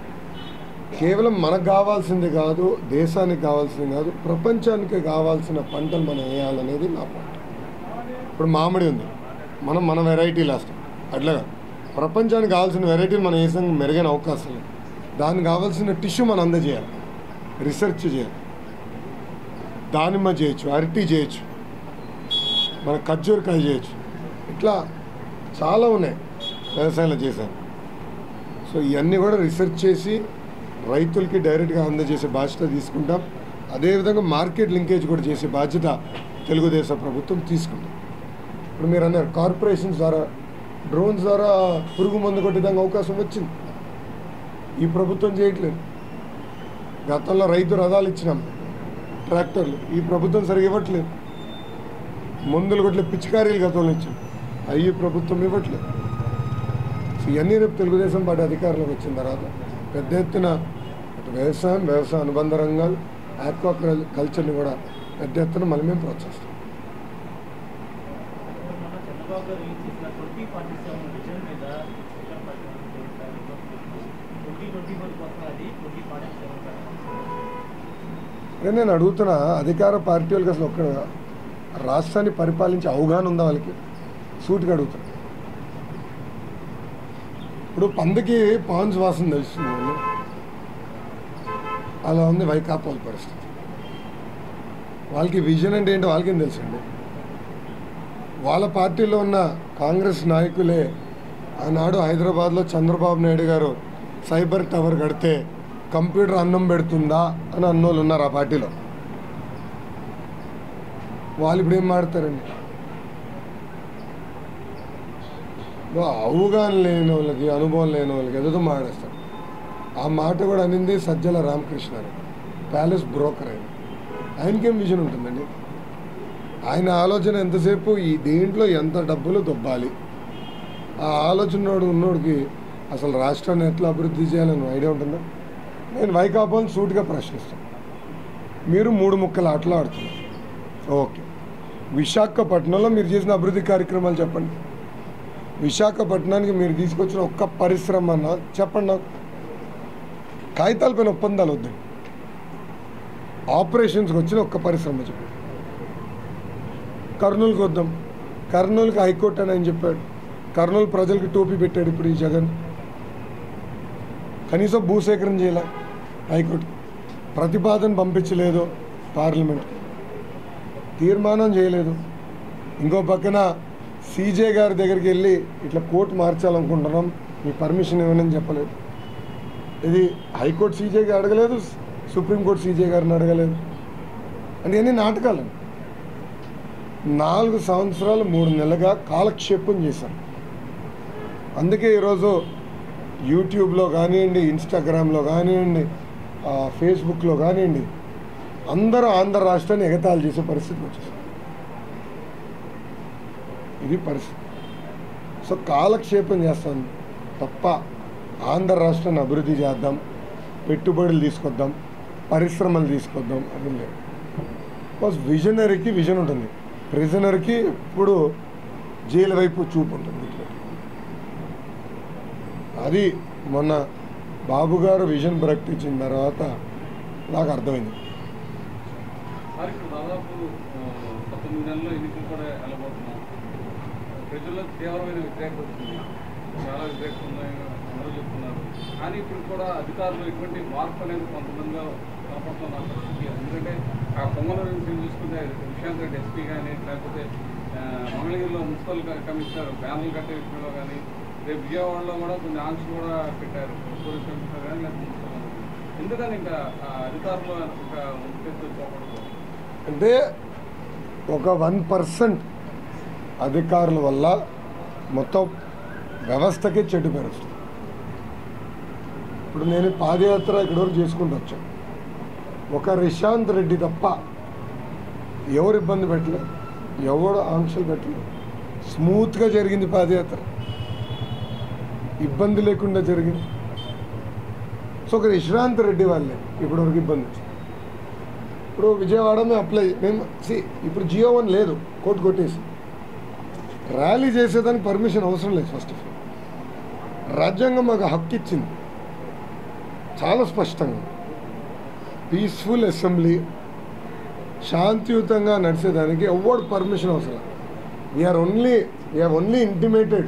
A: కేవలం మనకు కావాల్సింది కాదు దేశానికి కావాల్సింది కాదు ప్రపంచానికి కావాల్సిన పంటలు మనం వేయాలనేది నా పాయింట్ ఇప్పుడు మామిడి ఉంది మనం మన వెరైటీలు వేస్తాం అట్లాగా ప్రపంచానికి కావాల్సిన వెరైటీలు మనం వేసాం మెరుగైన అవకాశం లేదు దానికి కావాల్సిన టిష్యూ మనం అందజేయాలి రీసెర్చ్ చేయాలి దానిమ్మ చేయొచ్చు అరటి చేయొచ్చు మన ఖర్జూరకాయ చేయొచ్చు ఇట్లా చాలా ఉన్నాయి వ్యవసాయంలో చేశాను సో ఇవన్నీ కూడా రీసెర్చ్ చేసి రైతులకి డైరెక్ట్గా అందజేసే బాధ్యత తీసుకుంటాం అదేవిధంగా మార్కెట్ లింకేజ్ కూడా చేసే బాధ్యత తెలుగుదేశం ప్రభుత్వం తీసుకుంటాం ఇప్పుడు మీరు అన్నారు కార్పొరేషన్స్ ద్వారా డ్రోన్స్ ద్వారా పురుగు మందు కొట్టేదానికి అవకాశం వచ్చింది ఈ ప్రభుత్వం చేయట్లేదు గతంలో రైతు రథాలు ఇచ్చినాం ట్రాక్టర్లు ఈ ప్రభుత్వం సరిగా ఇవ్వట్లేదు మందులు కొట్లే పిచికారీలు గతంలో ఇచ్చాం అవి ప్రభుత్వం ఇవ్వట్లేదు సో ఇవన్నీ రేపు తెలుగుదేశం పార్టీ అధికారంలోకి వచ్చిన తర్వాత పెద్ద ఎత్తున అటు వ్యవసాయం వ్యవసాయ అనుబంధ రంగాలు ఆక్వా కల్చర్ని కూడా పెద్ద ఎత్తున మళ్ళీ మేము ప్రోత్సహిస్తాం
C: మొన్న చంద్రబాబు గారు రిలీజ్ చేసిన ట్వంటీ ఫార్టీ సెవెన్ విజన్ మీద ట్వంటీ ట్వంటీ ఫోర్ కోసం అది ట్వంటీ ఫార్టీ సెవెన్
A: అదే నేను అడుగుతున్నా అధికార పార్టీ వాళ్ళకి అసలు ఒక్క రాష్ట్రాన్ని పరిపాలించే అవగాహన ఉందా వాళ్ళకి సూటిగా అడుగుతున్నా ఇప్పుడు పందికి పాన్స్ వాసన తెలుస్తుంది వాళ్ళు అలా ఉంది వైకాపా వాళ్ళ పరిస్థితి వాళ్ళకి విజన్ అంటే ఏంటో వాళ్ళకేం తెలుసండి వాళ్ళ పార్టీలో ఉన్న కాంగ్రెస్ నాయకులే ఆనాడు హైదరాబాద్లో చంద్రబాబు నాయుడు గారు సైబర్ టవర్ కడితే కంప్యూటర్ అన్నం పెడుతుందా అని అన్నోళ్ళు ఉన్నారు ఆ పార్టీలో వాళ్ళు ఇప్పుడు ఏం మాడతారండి ఇప్పుడు అవగాహన లేని వాళ్ళకి అనుభవం లేని వాళ్ళకి ఏదో మాడేస్తారు ఆ మాట కూడా అనింది సజ్జల రామకృష్ణ గారు ప్యాలెస్ బ్రోకర్ ఆయన ఆయనకేం విజన్ ఉంటుందండి ఆయన ఆలోచన ఎంతసేపు ఈ దేంట్లో ఎంత డబ్బులు దొబ్బాలి ఆ ఆలోచన ఉన్నోడికి అసలు రాష్ట్రాన్ని ఎట్లా అభివృద్ధి చేయాలని ఐడియా ఉంటుందా నేను వైకాపాని సూటిగా ప్రశ్నిస్తాను మీరు మూడు ముక్కల ఆటలు ఆడుతున్నారు ఓకే విశాఖపట్నంలో మీరు చేసిన అభివృద్ధి కార్యక్రమాలు చెప్పండి విశాఖపట్నానికి మీరు తీసుకొచ్చిన ఒక్క పరిశ్రమ అన్న చెప్పండి నాకు కాగితాలపైన ఒప్పందాలు వద్దండి ఆపరేషన్స్కి వచ్చిన ఒక్క పరిశ్రమ చెప్పండి కర్నూలుకి వద్దాం కర్నూలుకి హైకోర్టు అని ఆయన చెప్పాడు కర్నూలు ప్రజలకి టోపీ పెట్టాడు ఇప్పుడు ఈ జగన్ కనీసం భూసేకరణ చేయలే హైకోర్టు ప్రతిపాదన పంపించలేదు పార్లమెంట్ తీర్మానం చేయలేదు ఇంకో పక్కన సీజే గారి దగ్గరికి వెళ్ళి ఇట్లా కోర్టు మార్చాలనుకుంటున్నాం మీ పర్మిషన్ ఇవ్వనని చెప్పలేదు ఇది హైకోర్టు సీజేగా అడగలేదు సుప్రీంకోర్టు సీజే గారిని అడగలేదు అంటే ఇవన్నీ నాటకాలు నాలుగు సంవత్సరాలు మూడు నెలలుగా కాలక్షేపం చేశాం అందుకే ఈరోజు యూట్యూబ్లో కానివ్వండి ఇన్స్టాగ్రామ్లో కానివ్వండి ఆ, ఫేస్బుక్లో కానివ్వండి అందరూ ఆంధ్ర రాష్ట్రాన్ని ఎగతాళి చేసే పరిస్థితికి వచ్చేసాం ఇది పరిస్థితి సో కాలక్షేపం చేస్తాం తప్ప ఆంధ్ర రాష్ట్రాన్ని అభివృద్ధి చేద్దాం పెట్టుబడులు తీసుకొద్దాం పరిశ్రమలు తీసుకొద్దాం అది లేదు బికాస్ విజనరీకి విజన్ ఉంటుంది ప్రిజనర్కి ఎప్పుడు జైలు వైపు చూపు ఉంటుంది అది మొన్న బాబు గారు విజన్ ప్రకటించిన తర్వాత నాకు అర్థమైంది
D: సార్ ఇప్పుడు దాదాపు ఆ, పంతొమ్మిది నెలల్లో ఎన్నికలు కూడా వెళ్ళబోతున్నాం ప్రజల్లో తీవ్రమైన వ్యతిరేకత వచ్చింది చాలా వ్యతిరేకత ఉన్నాయని అందరూ చెప్తున్నారు కానీ ఇప్పుడు కూడా అధికారులు ఎటువంటి మార్పు అనేది కొంతమందిలో కనపడుతున్న పరిస్థితి ఎందుకంటే ఆ పొంగల నుంచి చూసుకుంటే విశాంత్ రెడ్డి ఎస్పీ కానీ లేకపోతే ఆ, మంగళగిరిలో మున్సిపల్ క- కమిషనర్ బ్యానర్లు కట్టే విషయంలో కానీ రేపు విజయవాడలో కూడా కొన్ని ఆంక్షలు కూడా పెట్టారు పోలీస్ కమిషనర్ కానీ లేకపోతే మున్సిపల్ కానీ. ఎందుకని ఇంకా ఆ అధికారులు ఇంకా ఉద్దేశం పోకూడదు
A: అంటే ఒక వన్ పర్సెంట్ అధికారుల వల్ల మొత్తం వ్యవస్థకే చెడ్డు పేరు వస్తుంది ఇప్పుడు నేను పాదయాత్ర ఇక్కడ వరకు చేసుకుంటూ వచ్చాను ఒక రిశాంత్ రెడ్డి తప్ప ఎవరు ఇబ్బంది పెట్టలేదు ఎవరు ఆంక్షలు పెట్టలేదు స్మూత్గా జరిగింది పాదయాత్ర ఇబ్బంది లేకుండా జరిగింది సో ఒక విశ్రాంత్ రెడ్డి వాళ్ళే ఇప్పటివరకు ఇబ్బంది వచ్చింది ఇప్పుడు విజయవాడ మేము అప్లై మేము సి ఇప్పుడు జియో వన్ లేదు కోర్టు కొట్టేసి ర్యాలీ చేసేదానికి పర్మిషన్ అవసరం లేదు ఫస్ట్ ఆఫ్ ఆల్ రాజ్యాంగం మాకు హక్కు ఇచ్చింది చాలా స్పష్టంగా పీస్ఫుల్ అసెంబ్లీ శాంతియుతంగా నడిచేదానికి ఎవరు పర్మిషన్ అవసరం we're only we're only intimated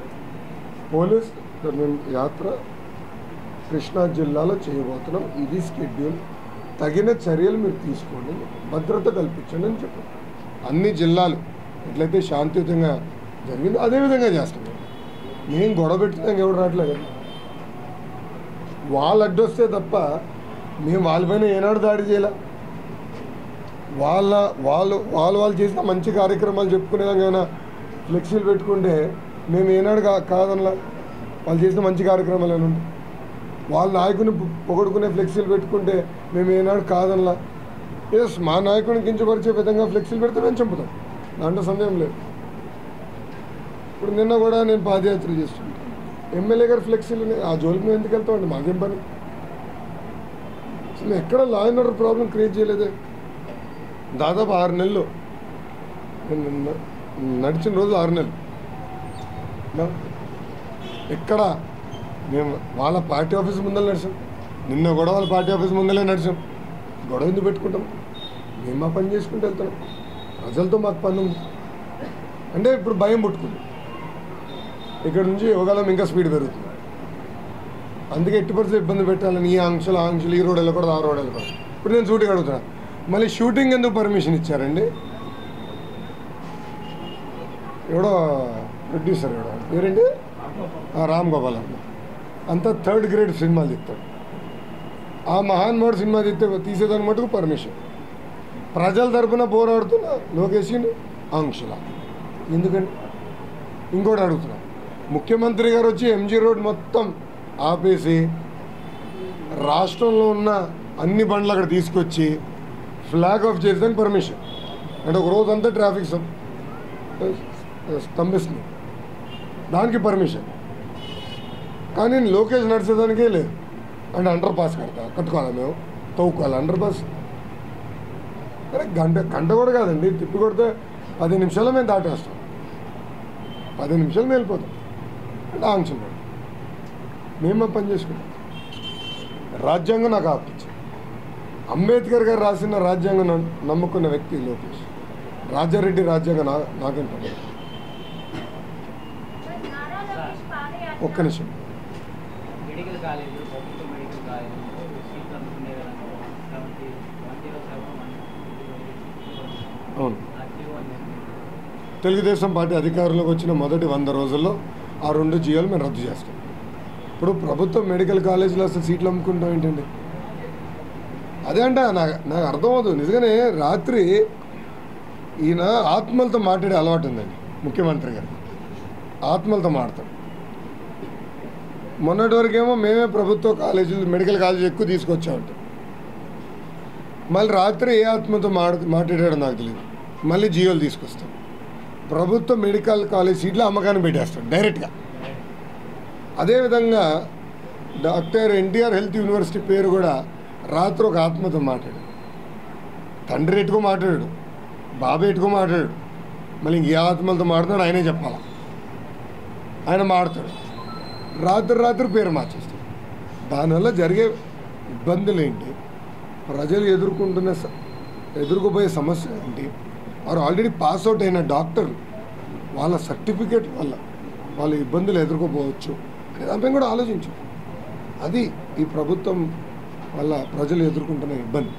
A: police మేము యాత్ర కృష్ణా జిల్లాలో చేయబోతున్నాం ఇది స్కెడ్యూల్ తగిన చర్యలు మీరు తీసుకోండి భద్రత కల్పించండి అని చెప్పారు అన్ని జిల్లాలు ఎట్లయితే శాంతియుతంగా జరిగిందో అదే విధంగా చేస్తాం మేము గొడవ పెట్టడానికి ఎవడు రావట్లేదు కదా వాళ్ళు అడ్డొస్తే తప్ప మేము వాళ్ళపైన ఏనాడు దాడి చేయాల వాళ్ళ వాళ్ళు వాళ్ళు వాళ్ళు చేసిన మంచి కార్యక్రమాలు చెప్పుకునేదాకైనా ఫ్లెక్సీలు పెట్టుకుంటే మేము ఏనాడు కా కాదనలా వాళ్ళు చేసిన మంచి కార్యక్రమాలు అని ఉంటాయి వాళ్ళ నాయకుని పొ- పొగడుకునే ఫ్లెక్సీలు పెట్టుకుంటే మేము ఏనాడు కాదనలా ఎస్ మా నాయకుడిని కించపరిచే విధంగా ఫ్లెక్సీలు పెడితే మేము చంపుతాం దాంట్లో సందేహం లేదు ఇప్పుడు నిన్న కూడా నేను పాదయాత్ర చేస్తుంటాను ఎమ్మెల్యే గారు ఫ్లెక్సీలు ఉన్నాయి ఆ జోలికి మేము ఎందుకు వెళ్తామండి మాకేం పని అసలు ఎక్కడ law and order problem create చేయలేదే దాదాపు ఆరు నెలలు నేను న- నడిచిన రోజు ఆరు నెలలు నా- ఎక్కడ మేము వాళ్ళ పార్టీ ఆఫీస్ ముందర నడిచాం నిన్న కూడా వాళ్ళ పార్టీ ఆఫీస్ ముందరే నడిచాం గొడవ ఎందుకు పెట్టుకుంటాం మేము మా పని చేసుకుంటూ వెళ్తాం ప్రజలతో మాకు పని ఉంది అంటే ఇప్పుడు భయం పుట్టుకుంది ఇక్కడ నుంచి యువకాలం ఇంకా స్పీడ్ పెరుగుతుంది అందుకే ఎట్టి పరిస్థితి ఇబ్బంది పెట్టాలని ఈ ఆంక్షలు ఆ ఆంక్షలు ఈ రోడ్ వెళ్ళకూడదు ఆ రోడ్ వెళ్ళకూడదు ఇప్పుడు నేను షూటింగ్ అడుగుతున్నా మళ్ళీ షూటింగ్ ఎందుకు పర్మిషన్ ఇచ్చారండి ఎవడో ప్రొడ్యూసర్ ఎవడో పేరేంటి ఆ రామ్ గోపాల్ అన్న అంతా థర్డ్ గ్రేడ్ సినిమాలు తీస్తాడు ఆ మహాన్మోడ్ సినిమా తీస్తే తీసేదాని మటుకు పర్మిషన్ ప్రజల తరపున పోరాడుతున్న లోకేష్ ఆంక్షల ఎందుకండి ఇంకోటి అడుగుతున్నా ముఖ్యమంత్రి గారు వచ్చి ఎంజీ రోడ్ మొత్తం ఆపేసి రాష్ట్రంలో ఉన్న అన్ని బండ్లు అక్కడ తీసుకొచ్చి ఫ్లాగ్ ఆఫ్ చేసేదానికి పర్మిషన్ అంటే ఒక రోజంతా ట్రాఫిక్ స్తం- స్తంభిస్తుంది దానికి పర్మిషన్ కానీ లోకేష్ నడిచేదానికే లేదు అంటే అండర్ పాస్ కడతా కట్టుకోవాలా మేము తవ్వుకోవాలి అండర్ పాస్ అరే గంట గంట కూడా కాదండి తిప్పి కొడితే పది నిమిషాల్లో మేము దాటేస్తాం పది నిమిషాలు మేము వెళ్ళిపోతాం అంటే ఆంక్షలు పెడతాం. మేము మా పని చేసుకుంటాం రాజ్యాంగం నాకు ఆపించింది అంబేద్కర్ గారు రాసిన రాజ్యాంగం నమ్- నమ్ముకున్న వ్యక్తి లోకేష్ రాజారెడ్డి రాజ్యాంగం నా నాకేం పని
F: నారా లోకేష్ పాదయాత్ర
A: ఒక్క నిమిషం
B: మెడికల్ కాలేజ్ ప్రభుత్వ మెడికల్ కాలేజ్ సీట్లు అందుకునే విధంగా seventy one zero seven one
A: అవును
B: జీరో వన్
A: తెలుగుదేశం పార్టీ అధికారంలోకి వచ్చిన మొదటి వంద రోజుల్లో ఆ రెండు జియోలు మేము రద్దు చేస్తాం ఇప్పుడు ప్రభుత్వం మెడికల్ కాలేజీలో అసలు సీట్లు అమ్ముకుంటాం ఏంటండి అదే అంటే నాకు నాకు అర్థమవుతుంది నిజంగానే రాత్రి ఈయన ఆత్మలతో మాట్లాడే అలవాటు ఉందండి ముఖ్యమంత్రి గారు ఆత్మలతో మాడతాం మొన్నటి వరకేమో మేమే ప్రభుత్వ కాలేజీలు మెడికల్ కాలేజీ ఎక్కువ తీసుకొచ్చామంట మళ్ళీ రాత్రి ఏ ఆత్మతో మాడ మాట్లాడాడో నాకు తెలియదు మళ్ళీ జియోలు తీసుకొస్తాం ప్రభుత్వ మెడికల్ కాలేజ్ సీట్లు అమ్మకాన్ని పెట్టేస్తాడు డైరెక్ట్గా అదేవిధంగా డాక్టర్ ఎన్టీఆర్ హెల్త్ యూనివర్సిటీ పేరు కూడా రాత్రి ఒక ఆత్మతో మాట్లాడాడు తండ్రి ఎటుకో మాట్లాడాడు బాబు ఎటుకో మాట్లాడాడు మళ్ళీ ఇంక ఏ ఆత్మలతో మాట్లాడు ఆయనే చెప్పాలా ఆయన మాడతాడు రాత్రి రాత్రి పేరు మార్చేస్తాడు దానివల్ల జరిగే ఇబ్బందులు ఏంటి ప్రజలు ఎదుర్కొంటున్న స- ఎదుర్కోబోయే సమస్య ఏంటి వారు ఆల్రెడీ పాస్ అవుట్ అయిన డాక్టర్ వాళ్ళ సర్టిఫికేట్ వల్ల వాళ్ళ ఇబ్బందులు ఎదుర్కోపోవచ్చు అనే దానిపై కూడా ఆలోచించు అది ఈ ప్రభుత్వం వల్ల ప్రజలు ఎదుర్కొంటున్న ఇబ్బంది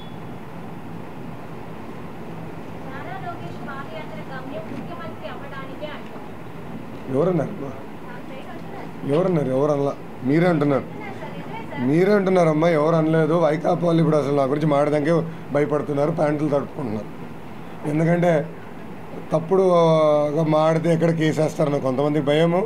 F: నారా లోకేష్ పాదయాత్ర గమ్యం ముఖ్యమంత్రి అవ్వడానికే అంటారు
A: ఎవరన్నారు
F: నా సైడ్ అంటున్నారు
A: ఎవరన్నారు ఎవరు అనలా మీరే అంటున్నారు
F: అంటున్నారు సార్ నిజమే సార్
A: మీరే అంటున్నారమ్మా ఎవరు అనలేదు వైకాపా వాళ్ళు ఇప్పుడు అసలు నా గురించి మాడదాకే భయపడుతున్నారు ప్యాంట్లు తడుపుకుంటున్నారు ఎందుకంటే తప్పుడుగా మాడితే ఎక్కడ కేసేస్తారని కొంతమందికి భయము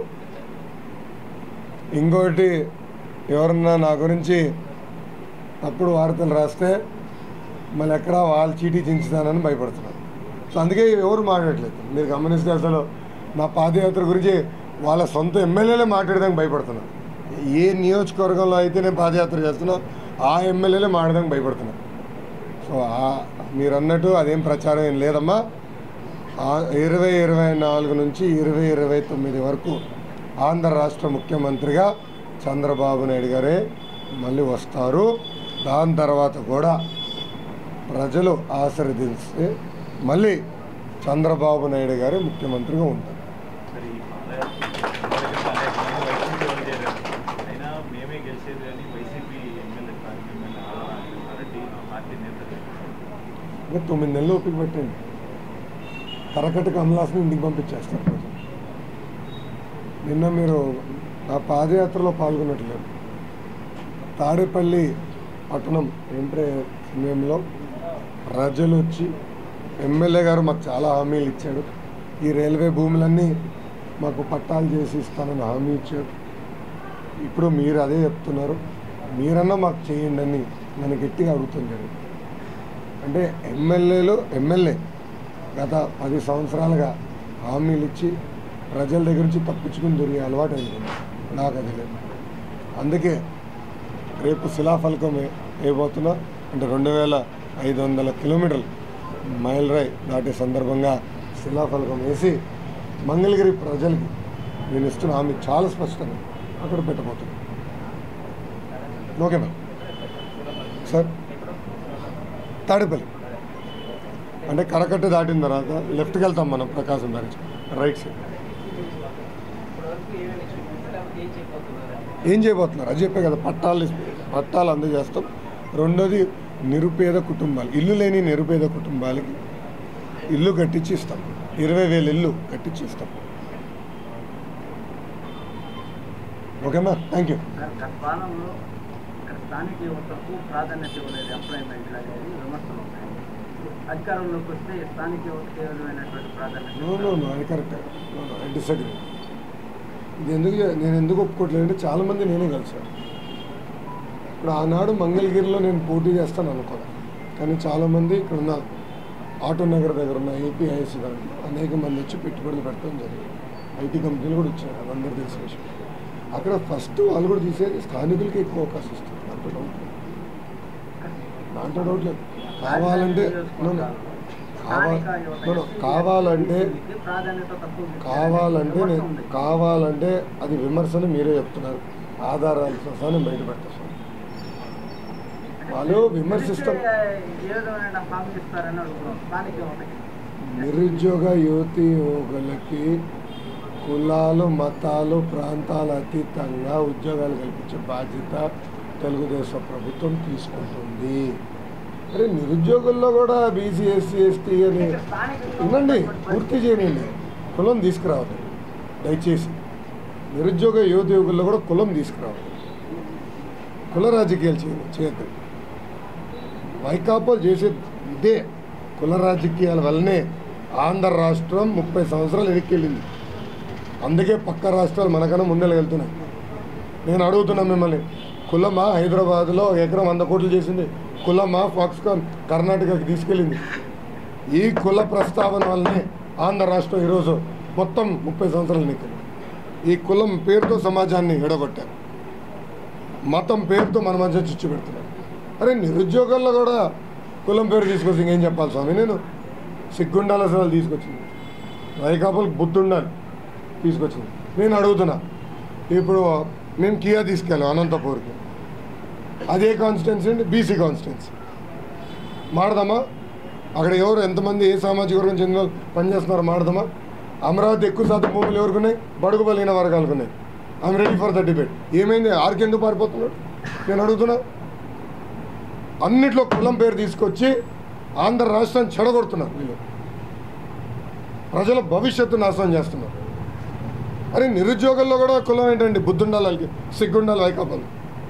A: ఇంకోటి ఎవరన్నా నా గురించి తప్పుడు వార్తలు రాస్తే మళ్ళీ ఎక్కడ వాళ్ళు చీటీ చించుతానని భయపడుతున్నారు సో అందుకే ఎవరు మాట్లాడట్లేదు మీరు గమనిస్తే అసలు నా పాదయాత్ర గురించి వాళ్ళ సొంత ఎమ్మెల్యేలే మాట్లాడడానికి భయపడుతున్నారు ఏ నియోజకవర్గంలో అయితే నేను పాదయాత్ర చేస్తున్నా ఆ ఎమ్మెల్యేలే మాట్లాడడానికి భయపడుతున్నారు సో ఆ- మీరు అన్నట్టు అదేం ప్రచారం ఏం లేదమ్మా ఆ ఇరవై ఇరవై నాలుగు నుంచి ఇరవై ఇరవై తొమ్మిది వరకు ఆంధ్ర రాష్ట్ర ముఖ్యమంత్రిగా చంద్రబాబు నాయుడు గారే మళ్ళీ వస్తారు దాని తర్వాత కూడా ప్రజలు ఆశీర్వదిస్తే మళ్ళీ చంద్రబాబు నాయుడు గారే ముఖ్యమంత్రిగా ఉంటారు
E: మరి ఈ పాదయాత్ర వైసీపీ వాళ్ళు చేరారు అయినా మేమే గెలిచేది కానీ వైసీపీ ఎమ్మెల్యే స్థానిక ఎమ్మెల్యే ఆల్రెడ్డి పార్టీ నేతలు
A: ఇంకా తొమ్మిది నెలలు ఓపిక పెట్టండి కరకట్ట కమలాస్ని ఇంటికి పంపించేస్తారు ప్రజలు నిన్న మీరు ఆ పాదయాత్రలో పాల్గొనట్లేదు తాడేపల్లి పట్టణం ఎంట్రే సమయంలో ప్రజలు వచ్చి ఎమ్మెల్యే గారు మాకు చాలా హామీలు ఇచ్చాడు ఈ రైల్వే భూములన్నీ మాకు పట్టాలు చేసి ఇస్తానని హామీ ఇచ్చాడు ఇప్పుడు మీరు అదే చెప్తున్నారు మీరన్నా మాకు చేయండి అని నన్ను గట్టిగా అడుగుతుంది అంటే ఎమ్మెల్యేలు ఎమ్మెల్యే గత పది సంవత్సరాలుగా హామీలు ఇచ్చి ప్రజల దగ్గర నుంచి తప్పించుకుని దొరికే అలవాటు అయింది నాకు అది లేదు అందుకే రేపు శిలాఫలకం ఏ- వేయబోతున్నా అంటే రెండు వేల ఐదు వందల కిలోమీటర్లు మైల్ రాయ్ దాటే సందర్భంగా శిలాఫలకం వేసి మంగళగిరి ప్రజలకి నేను ఇస్తున్న హామీ చాలా స్పష్టంగా అక్కడ పెట్టబోతున్నాను ఓకే మ్యామ్ సార్ తాడేపల్లి అంటే కరకట్ట దాటిన తర్వాత లెఫ్ట్కి వెళ్తాం మనం ప్రకాశం బ్యారేజ్ రైట్ సైడ్
B: ఇప్పటివరకు ఏమేమి ఎక్స్పెక్ట్ చేస్తారు ఏం చేయబోతున్నారు
A: ఏం చేయబోతున్నారు అది చెప్పే కదా పట్టాలు పట్టాలు అందజేస్తాం రెండోది నిరుపేద కుటుంబాలు ఇల్లు లేని నిరుపేద కుటుంబాలకి ఇల్లు కట్టించి ఇస్తాం ఇరవై వేలు ఇల్లు కట్టించి ఇస్తాం ఓకేమా థ్యాంక్ యూ
G: సార్ గత కాలంలో ఇక్కడ స్థానిక యువతకు ప్రాధాన్యత ఇవ్వలేదు ఎంప్లాయ్మెంట్ అనేది విమర్శలు ఉన్నాయి అధికారంలోకి వస్తే స్థానిక యువతకు ఏ విధమైనటువంటి ప్రాధాన్యత
A: నో నో నో అది కరెక్ట్ ఐ డిసగ్రీ ఇది ఎందుకు చే- నేను ఎందుకు ఒప్పుకోవట్లేదు అంటే చాలామంది నేనే కలిసాను ఇప్పుడు ఆనాడు మంగళగిరిలో నేను పోటీ చేస్తాను అనుకోను కానీ చాలామంది ఇక్కడ ఉన్న ఆటో నగర్ దగ్గర ఉన్న ఏపీఐఎస్ దాంట్లో అనేక మంది వచ్చి పెట్టుబడులు పెట్టడం జరిగింది ఐటీ కంపెనీలు కూడా వచ్చాయి అది అందరూ తెలిసిన విషయం అక్కడ ఫస్ట్ వాళ్ళు కూడా తీసేది స్థానికులకి ఎక్కువ అవకాశం ఇస్తారు దాంట్లో డౌట్ లేదు దాంట్లో డౌట్ లేదు కావాలంటే no, no. కావా- no, no. కావాలంటే
G: ప్రాధాన్యత తక్కువ
A: కావాలంటే
G: విమర్శ
A: నేను
G: ఉంది.
A: కావాలంటే అది విమర్శను మీరే చెప్తున్నారు ఆధారాలతో సహా నేను బయట పెడతాను వాళ్ళు విమర్శిస్తాం
G: ఏ విధమైన హామీ ఇస్తారని అడుగుతున్నాం స్థానిక యువతకి
A: నిరుద్యోగ యువతి యువకులకి కులాలు మతాలు ప్రాంతాల అతీతంగా ఉద్యోగాలు కల్పించే బాధ్యత తెలుగుదేశం ప్రభుత్వం తీసుకుంటుంది అరే నిరుద్యోగుల్లో కూడా బీసీ ఎస్సీ ఎస్టీ అని వినండి పూర్తి చేయనండి కులం తీసుకురావద్దు దయచేసి నిరుద్యోగ యువత యువకుల్లో కూడా కులం తీసుకురావద్దు కుల రాజకీయాలు చేయండి చేయద్దు వైకాపాలు చేసేది ఇదే కుల రాజకీయాల వల్లనే ఆంధ్ర రాష్ట్రం ముప్పై సంవత్సరాలు వెనక్కి వెళ్ళింది అందుకే పక్క రాష్ట్రాలు మనకన్నా ముందెళ్ళగలుగుతున్నాయి నేను అడుగుతున్నా మిమ్మల్ని కులమా హైదరాబాద్లో ఒక ఎకరం వంద కోట్లు చేసింది కులమా ఫాక్స్కాన్ కర్ణాటకకి తీసుకెళ్ళింది ఈ కుల ప్రస్తావన వల్లనే ఆంధ్ర రాష్ట్రం ఈరోజు మొత్తం ముప్పై సంవత్సరాలు నిక్కింది ఈ కులం పేరుతో సమాజాన్ని ఎడగొట్టారు మతం పేరుతో మన మధ్య చిచ్చు పెడుతున్నారు అరే నిరుద్యోగాల్లో కూడా కులం పేరు తీసుకొచ్చి ఇంకేం చెప్పాలి స్వామి నేను సిగ్గుండాల అసలు తీసుకొచ్చింది వైకాపాలకు బుద్ధి ఉండాలి తీసుకొచ్చింది నేను అడుగుతున్నా ఇప్పుడు మేము కియా తీసుకెళ్ళాం అనంతపూర్కి అదే కాన్స్టిట్యున్సీ అండి బీసీ కాన్స్టిట్యున్సీ మాడదామా అక్కడ ఎవరు ఎంతమంది ఏ సామాజిక వర్గం చెందిన వాళ్ళు పనిచేస్తున్నారో మాడదామా అమరావతి ఎక్కువ శాతం భూములు ఎవరికి ఉన్నాయి బడుగు బలిగిన వర్గాలకు ఉన్నాయి I'm ready for the debate ఏమైంది ఆర్కి ఎందుకు పారిపోతున్నాడు నేను అడుగుతున్నా అన్నిట్లో కులం పేరు తీసుకొచ్చి ఆంధ్ర రాష్ట్రాన్ని చెడగొడుతున్నారు వీళ్ళు ప్రజల భవిష్యత్తు నాశనం చేస్తున్నారు అరే నిరుద్యోగుల్లో కూడా కులం ఏంటండి బుద్ధుండాలి వాళ్ళకి సిగ్గుండాలి వైకాపాలు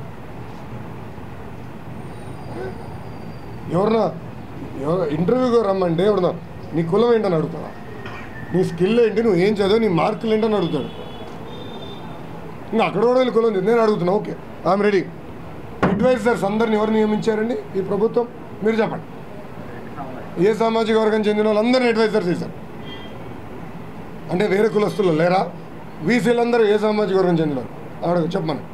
A: ఎవరన్నా ఎవరు ఇంటర్వ్యూకి రమ్మంటే ఎవరన్నా నీ కులం ఏంటని అడుగుతాడా నీ స్కిల్ ఏంటి నువ్వు ఏం చదివావు నీ మార్కులు ఏంటని అడుగుతాడు ఇంకా అక్కడ కూడా వీళ్ళు కులం ఉంది. నేను అడుగుతున్నా ఓకే ఐఎమ్ రెడీ అడ్వైజర్స్ అందరిని ఎవరు నియమించారండి ఈ ప్రభుత్వం మీరు చెప్పండి ఏ సామాజిక వర్గం చెందిన వాళ్ళందరినీ అడ్వైజర్స్ చేశారు అంటే వేరే కులస్తులు లేరా వీసీలందరూ ఏ సామాజిక వర్గం చెందినారు అడుగు చెప్పమని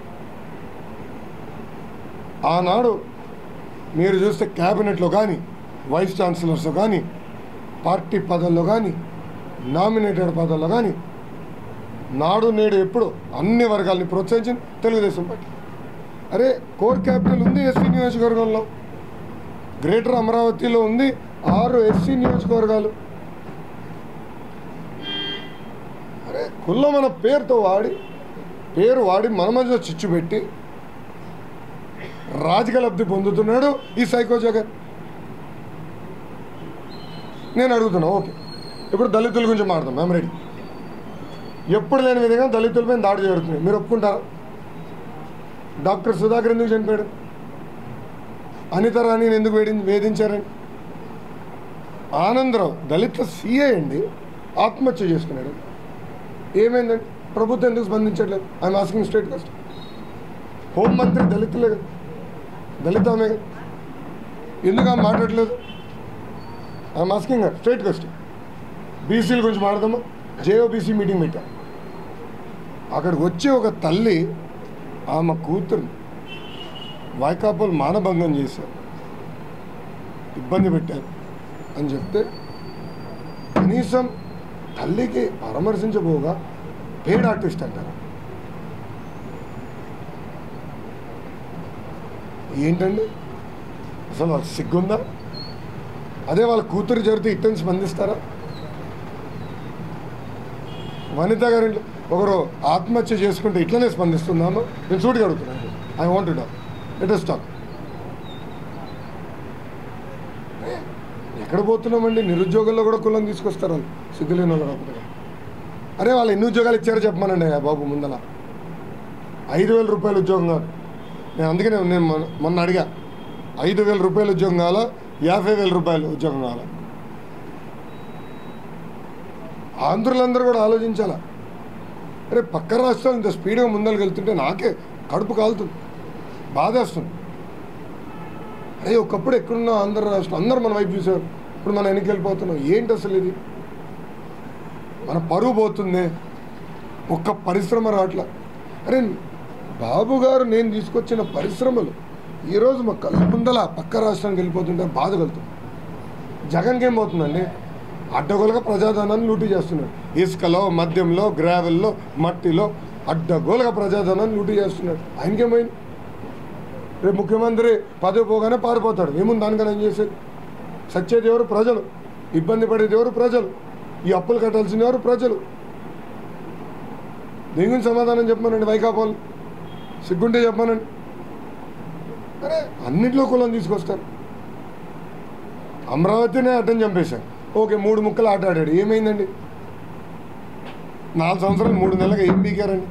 A: ఆనాడు మీరు చూస్తే క్యాబినెట్లో కానీ వైస్ ఛాన్సలర్స్ కానీ పార్టీ పదవుల్లో కానీ నామినేటెడ్ పదవుల్లో కానీ నాడు నేడు ఎప్పుడు అన్ని వర్గాల్ని ప్రోత్సహించింది తెలుగుదేశం పార్టీ అరే కోర్ క్యాపిటల్ ఉంది ఎస్సీ నియోజకవర్గంలో గ్రేటర్ అమరావతిలో ఉంది ఆరు ఎస్సీ నియోజకవర్గాలు అరే కుల్ల మన పేరుతో వాడి పేరు వాడి మన మధ్య చిచ్చు పెట్టి రాజకీయ లబ్ధి పొందుతున్నాడు ఈ సైకో జగన్ నేను అడుగుతున్నా ఓకే ఇప్పుడు దళితుల గురించి మాట్లాడదాం మేము రెడీ ఎప్పుడు లేని విధంగా దళితులపై దాడి జరుగుతుంది మీరు ఒప్పుకుంటారా డాక్టర్ సుధాకర్ ఎందుకు చనిపోయాడు అనిత రాణిని ఎందుకు వేడి వేధించారండి ఆనందరావు దళిత సీఏ అండి ఆత్మహత్య చేసుకున్నాడు ఏమైందండి ప్రభుత్వం ఎందుకు స్పందించట్లేదు ఐఎమ్ ఆస్కింగ్ స్టేట్ కస్ట్ హోంమంత్రి దళితులే కదా దళిత ఆమె కదా ఎందుకు ఆమె మాట్లాడలేదు ఐఎమ్ ఆస్కింగ్ స్టేట్ కస్ట్ బీసీల గురించి మాట్లాడదామా జేఓబీసీ మీటింగ్ పెట్టాం అక్కడికి వచ్చి ఒక తల్లి ఆమె కూతురు వైకాపాలు మానభంగం చేశారు ఇబ్బంది పెట్టారు అని చెప్తే కనీసం తల్లికి పరామర్శించబోగా పేడ్ ఆర్టిస్ట్ అంటారు ఏంటండి అసలు వాళ్ళకి సిగ్గుందా అదే వాళ్ళ కూతురు జరిగితే ఇట్టని స్పందిస్తారా వనిత గారి ఇంట్లో ఒకరు ఆత్మహత్య చేసుకుంటే ఇట్లనే స్పందిస్తున్నాము నేను సూటిగా అడుగుతున్నాను I want talk let us talk ఎక్కడ పోతున్నామండి నిరుద్యోగుల్లో కూడా కులం తీసుకొస్తారు వాళ్ళు సిగ్గులేని వాళ్ళు కాకపోతే అరే వాళ్ళు ఎన్ని ఉద్యోగాలు ఇచ్చారో చెప్పమనండి ఆ బాబు ముందల ఐదు వేల రూపాయల ఉద్యోగం కాదు నేను అందుకనే నేను మొన్న మొన్న అడిగా ఐదు వేల రూపాయల ఉద్యోగం కావాలా యాభై వేల రూపాయల ఉద్యోగం కావాలా ఆంధ్రులందరూ కూడా ఆలోచించాలా అరే పక్క రాష్ట్రాలు ఇంత స్పీడ్గా ముందరకు వెళ్తుంటే నాకే కడుపు కాలుతుంది బాధేస్తుంది అరే ఒకప్పుడు ఎక్కడున్నా ఆంధ్ర రాష్ట్రం అందరూ మన వైపు చూసారు ఇప్పుడు మనం వెనక్కి వెళ్ళిపోతున్నాం ఏంటి అసలు ఇది మన పరువు పోతుంది ఒక్క పరిశ్రమ రావట్ల అరే బాబు గారు నేను తీసుకొచ్చిన పరిశ్రమలు ఈరోజు మా కళ్ళ ముందల పక్క రాష్ట్రానికి వెళ్ళిపోతుంటే బాధ కలుగుతుంది జగన్కి ఏం పోతుందండి అడ్డగోలుగా ప్రజాధనాన్ని లూటీ చేస్తున్నాడు ఇసుకలో మద్యంలో గ్రావెల్లో మట్టిలో అడ్డగోలుగా ప్రజాధనాన్ని లూటీ చేస్తున్నాడు ఆయనకేమైంది రేపు ముఖ్యమంత్రి పదవి పోగానే పారిపోతాడు ఏముంది దానికన్నా ఏం చేసేది సచ్చేది ఎవరు ప్రజలు ఇబ్బంది పడేది ఎవరు ప్రజలు ఈ అప్పులు కట్టాల్సిన ఎవరు ప్రజలు దీని గురించి సమాధానం చెప్పమనండి వైకాపాలు సిగ్గుంటే చెప్పమనండి అరే అన్నింటిలో కులం తీసుకొస్తారు అమరావతినే అడ్డం చంపేశారు ఓకే మూడు ముక్కలు ఆట ఆడాడు ఏమైందండి నాలుగు సంవత్సరాలు మూడు నెలలుగా ఏం పీకారండి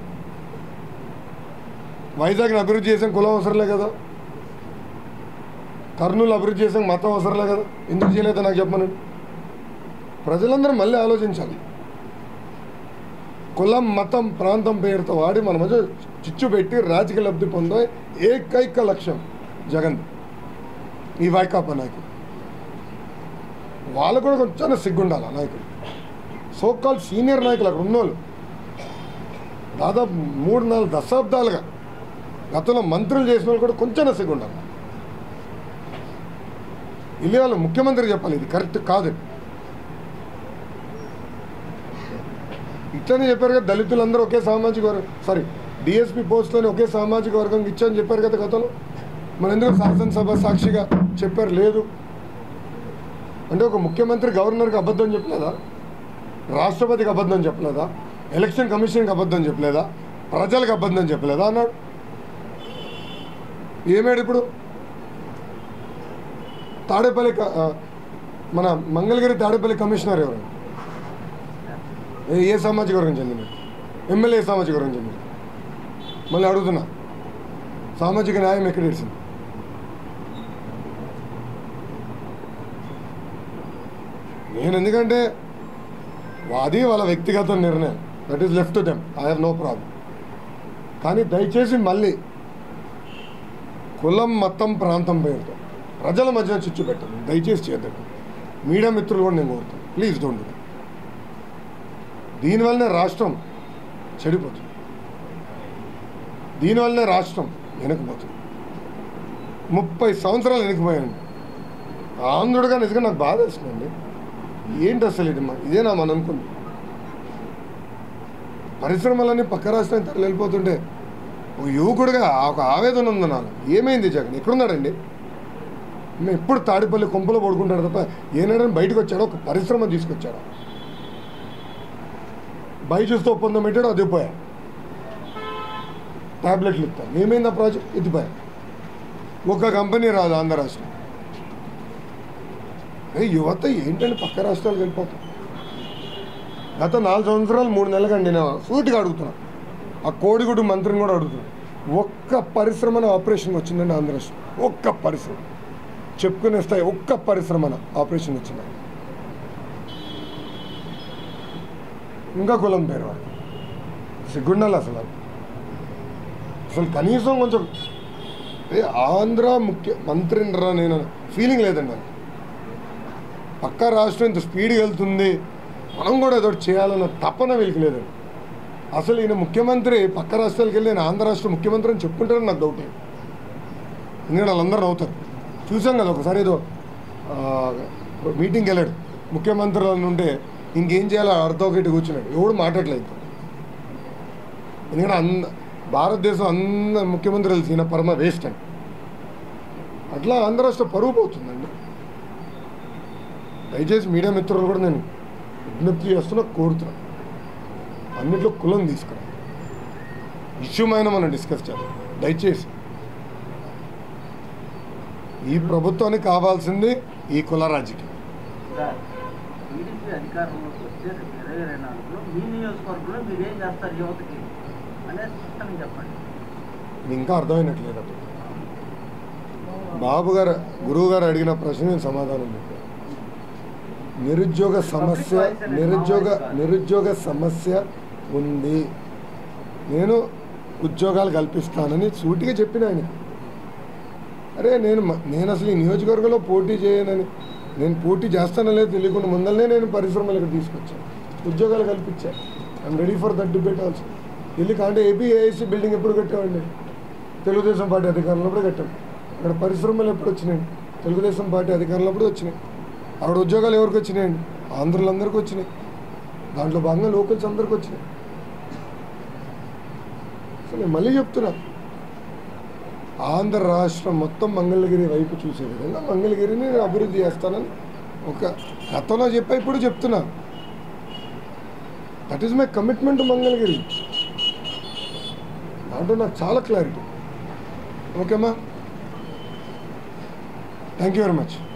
A: వైజాగ్ని అభివృద్ధి చేసాం కులం అవసరంలే కదా కర్నూలు అభివృద్ధి చేసాం మతం అవసరంలే కదా ఎందుకు చేయలేదో నాకు చెప్పమనండి ప్రజలందరూ మళ్ళీ ఆలోచించాలి కులం మతం ప్రాంతం పేరుతో వాడి మన మధ్య చిచ్చు పెట్టి రాజకీయ లబ్ధి పొందే ఏకైక లక్ష్యం జగన్ ఈ వైకాపా నాయకులు వాళ్ళు కూడా కొంచెం సిగ్గుండాలి ఆ నాయకులు సోకాల్ సీనియర్ నాయకులు అక్కడ ఉన్నోళ్ళు దాదాపు మూడు నాలుగు దశాబ్దాలుగా గతంలో మంత్రులు చేసిన వాళ్ళు కూడా కొంచెం సిగ్గుండాలి ఇల్లు వాళ్ళు ముఖ్యమంత్రి చెప్పాలి ఇది కరెక్ట్ కాదు ఇట్లనే చెప్పారు కదా దళితులందరూ ఒకే సామాజిక వర్గం సారీ డిఎస్పీ పోస్ట్లోని ఒకే సామాజిక వర్గం ఇచ్చారని చెప్పారు కదా గతంలో మన ఎందుకు శాసనసభ సాక్షిగా చెప్పారు లేదు అంటే ఒక ముఖ్యమంత్రి గవర్నర్కి అబద్ధం చెప్పలేదా రాష్ట్రపతికి అబద్ధం చెప్పలేదా ఎలక్షన్ కమిషన్కి అబద్ధం చెప్పలేదా ప్రజలకు అబద్ధం చెప్పలేదా అన్నాడు ఏమేడు ఇప్పుడు తాడేపల్లి క- ఆ, మన మంగళగిరి తాడేపల్లి కమిషనర్ ఎవరు ఏ- ఏ సామాజిక వర్గం చెందిన ఎమ్మెల్యే ఏ సామాజిక వర్గం చెందిన మళ్ళీ అడుగుతున్నా సామాజిక న్యాయం ఎక్కడ ఇచ్చింది నేను ఎందుకంటే అది వాళ్ళ వ్యక్తిగత నిర్ణయం that is left to them I have no problem కానీ దయచేసి మళ్ళీ కులం మతం ప్రాంతం పేరుతో ప్రజల మధ్య చిచ్చు పెట్టండి దయచేసి చేయద్దండి మీడియా మిత్రులు కూడా నేను కోరుతాను ప్లీజ్ డోంట్ డూ దీనివల్లనే రాష్ట్రం చెడిపోతుంది దీనివల్లనే రాష్ట్రం వెనకపోతుంది ముప్పై సంవత్సరాలు వెనకపోయాను ఆంధ్రుడుగా నిజంగా నాకు బాధ వేస్తుందండి ఏంటి అసలు ఇది మా ఇదేనా మనం అనుకుంది పరిశ్రమలన్నీ పక్క రాష్ట్రానికి తరలి వెళ్ళిపోతుంటే ఒక యువకుడిగా ఒక ఆవేదన ఉంది నాకు ఏమైంది జగన్ ఎక్కడున్నాడండి మేము ఎప్పుడు తాడిపల్లి కొంపలో పడుకుంటాడు తప్ప ఏనాడని బయటకు వచ్చాడో ఒక పరిశ్రమ తీసుకొచ్చాడు బైజూస్తో ఒప్పందం పెట్టాడు అది పోయా టాబ్లెట్లు ఇస్తాను ఏమైంది ఆ ప్రాజెక్ట్ ఎత్తిపోయా ఒక కంపెనీ రాదు ఆంధ్ర రాష్ట్రం ఏ యువత ఏంటంటే పక్క రాష్ట్రాలకు వెళ్ళిపోతాం గత నాలుగు సంవత్సరాలు మూడు నెలలు కండి నేను సూటిగా అడుగుతున్నా ఆ కోడిగుడు మంత్రిని కూడా అడుగుతున్నా ఒక్క పరిశ్రమన ఆపరేషన్ వచ్చిందండి ఆంధ్ర రాష్ట్రం ఒక్క పరిశ్రమ చెప్పుకునే స్థాయి ఒక్క పరిశ్రమన ఆపరేషన్ వచ్చింది ఇంకా కులం పేరు వాడు సిగ్గుండాలి అసలు అసలు కనీసం కొంచెం ఏ ఆంధ్ర ముఖ్య మంత్రిని రా నేను ఫీలింగ్ లేదండి నాకు పక్క రాష్ట్రం ఇంత స్పీడ్గా వెళ్తుంది మనం కూడా ఏదో ఒకటి చేయాలన్న తపన వీళ్ళకి లేదండి అసలు ఈయన ముఖ్యమంత్రి పక్క రాష్ట్రాలకు వెళ్ళి నేను ఆంధ్ర రాష్ట్ర ముఖ్యమంత్రి అని చెప్పుకుంటారని నాకు డౌట్ ఎందుకంటే వాళ్ళందరూ నవ్వుతారు చూసాం కదా ఒకసారి ఏదో ఆ, మీటింగ్కి వెళ్ళాడు ముఖ్యమంత్రుల నుండి ఇంకేం చేయాలో అర్థం ఒకటి కూర్చున్నాడు ఎవడు మాట్లాడలేదు ఎందుకంటే అంద భారతదేశం అంద ముఖ్యమంత్రులు ఈయన పరమ వేస్ట్ అండి అట్లా ఆంధ్ర రాష్ట్ర పరువు పోతుందండి దయచేసి మీడియా మిత్రులు కూడా నేను విజ్ఞప్తి చేస్తున్నా కోరుతున్నా అన్నిట్లో కులం తీసుకురా ఇష్యూ అయినా మనం డిస్కస్ చేద్దాం దయచేసి ఈ ప్రభుత్వానికి కావాల్సింది ఈ కుల రాజకీయం
G: సార్ టీడీపీ అధికారంలోకి వస్తే రేపు ఇరవై ఇరవై నాలుగులో మీ నియోజకవర్గంలో మీరు ఏం చేస్తారు యువతకి అనేది స్పష్టంగా చెప్పండి
A: ఇది ఇంకా అర్థమైనట్లేదు అటు బాబు గారు గురువు గారు అడిగిన ప్రశ్న నేను సమాధానం చెప్పాను నిరుద్యోగ సమస్య నిరుద్యోగ నిరుద్యోగ సమస్య ఉంది నేను ఉద్యోగాలు కల్పిస్తానని సూటిగా చెప్పిన ఆయన అరే నేను మ- నేను అసలు ఈ నియోజకవర్గంలో పోటీ చేయనని నేను పోటీ చేస్తానో లేదో తెలియకుండా ముందరనే నేను పరిశ్రమలు ఇక్కడ తీసుకొచ్చాను ఉద్యోగాలు కల్పించాను I'm ready for that debate also వెళ్ళి అంటే ఏపీ ఏఐసి బిల్డింగ్ ఎప్పుడు కట్టామండి తెలుగుదేశం పార్టీ అధికారంలో కూడా కట్టాం ఇక్కడ పరిశ్రమలు ఎప్పుడు వచ్చినాయి తెలుగుదేశం పార్టీ అధికారంలో కూడా వచ్చినాయి ఆవిడ ఉద్యోగాలు ఎవరికి వచ్చినాయండి ఆంధ్రులందరికీ వచ్చినాయి దాంట్లో భాగంగా లోకల్స్ అందరికి వచ్చినాయి సో నేను మళ్ళీ చెప్తున్నా ఆంధ్ర రాష్ట్రం మొత్తం మంగళగిరి వైపు చూసే విధంగా మంగళగిరిని నేను అభివృద్ధి చేస్తానని ఒక గతంలో చెప్పా ఇప్పుడు చెప్తున్నా that is my commitment Mangalagiri దాంట్లో నాకు చాలా క్లారిటీ ఓకేమ్మా థ్యాంక్ యూ వెరీ మచ్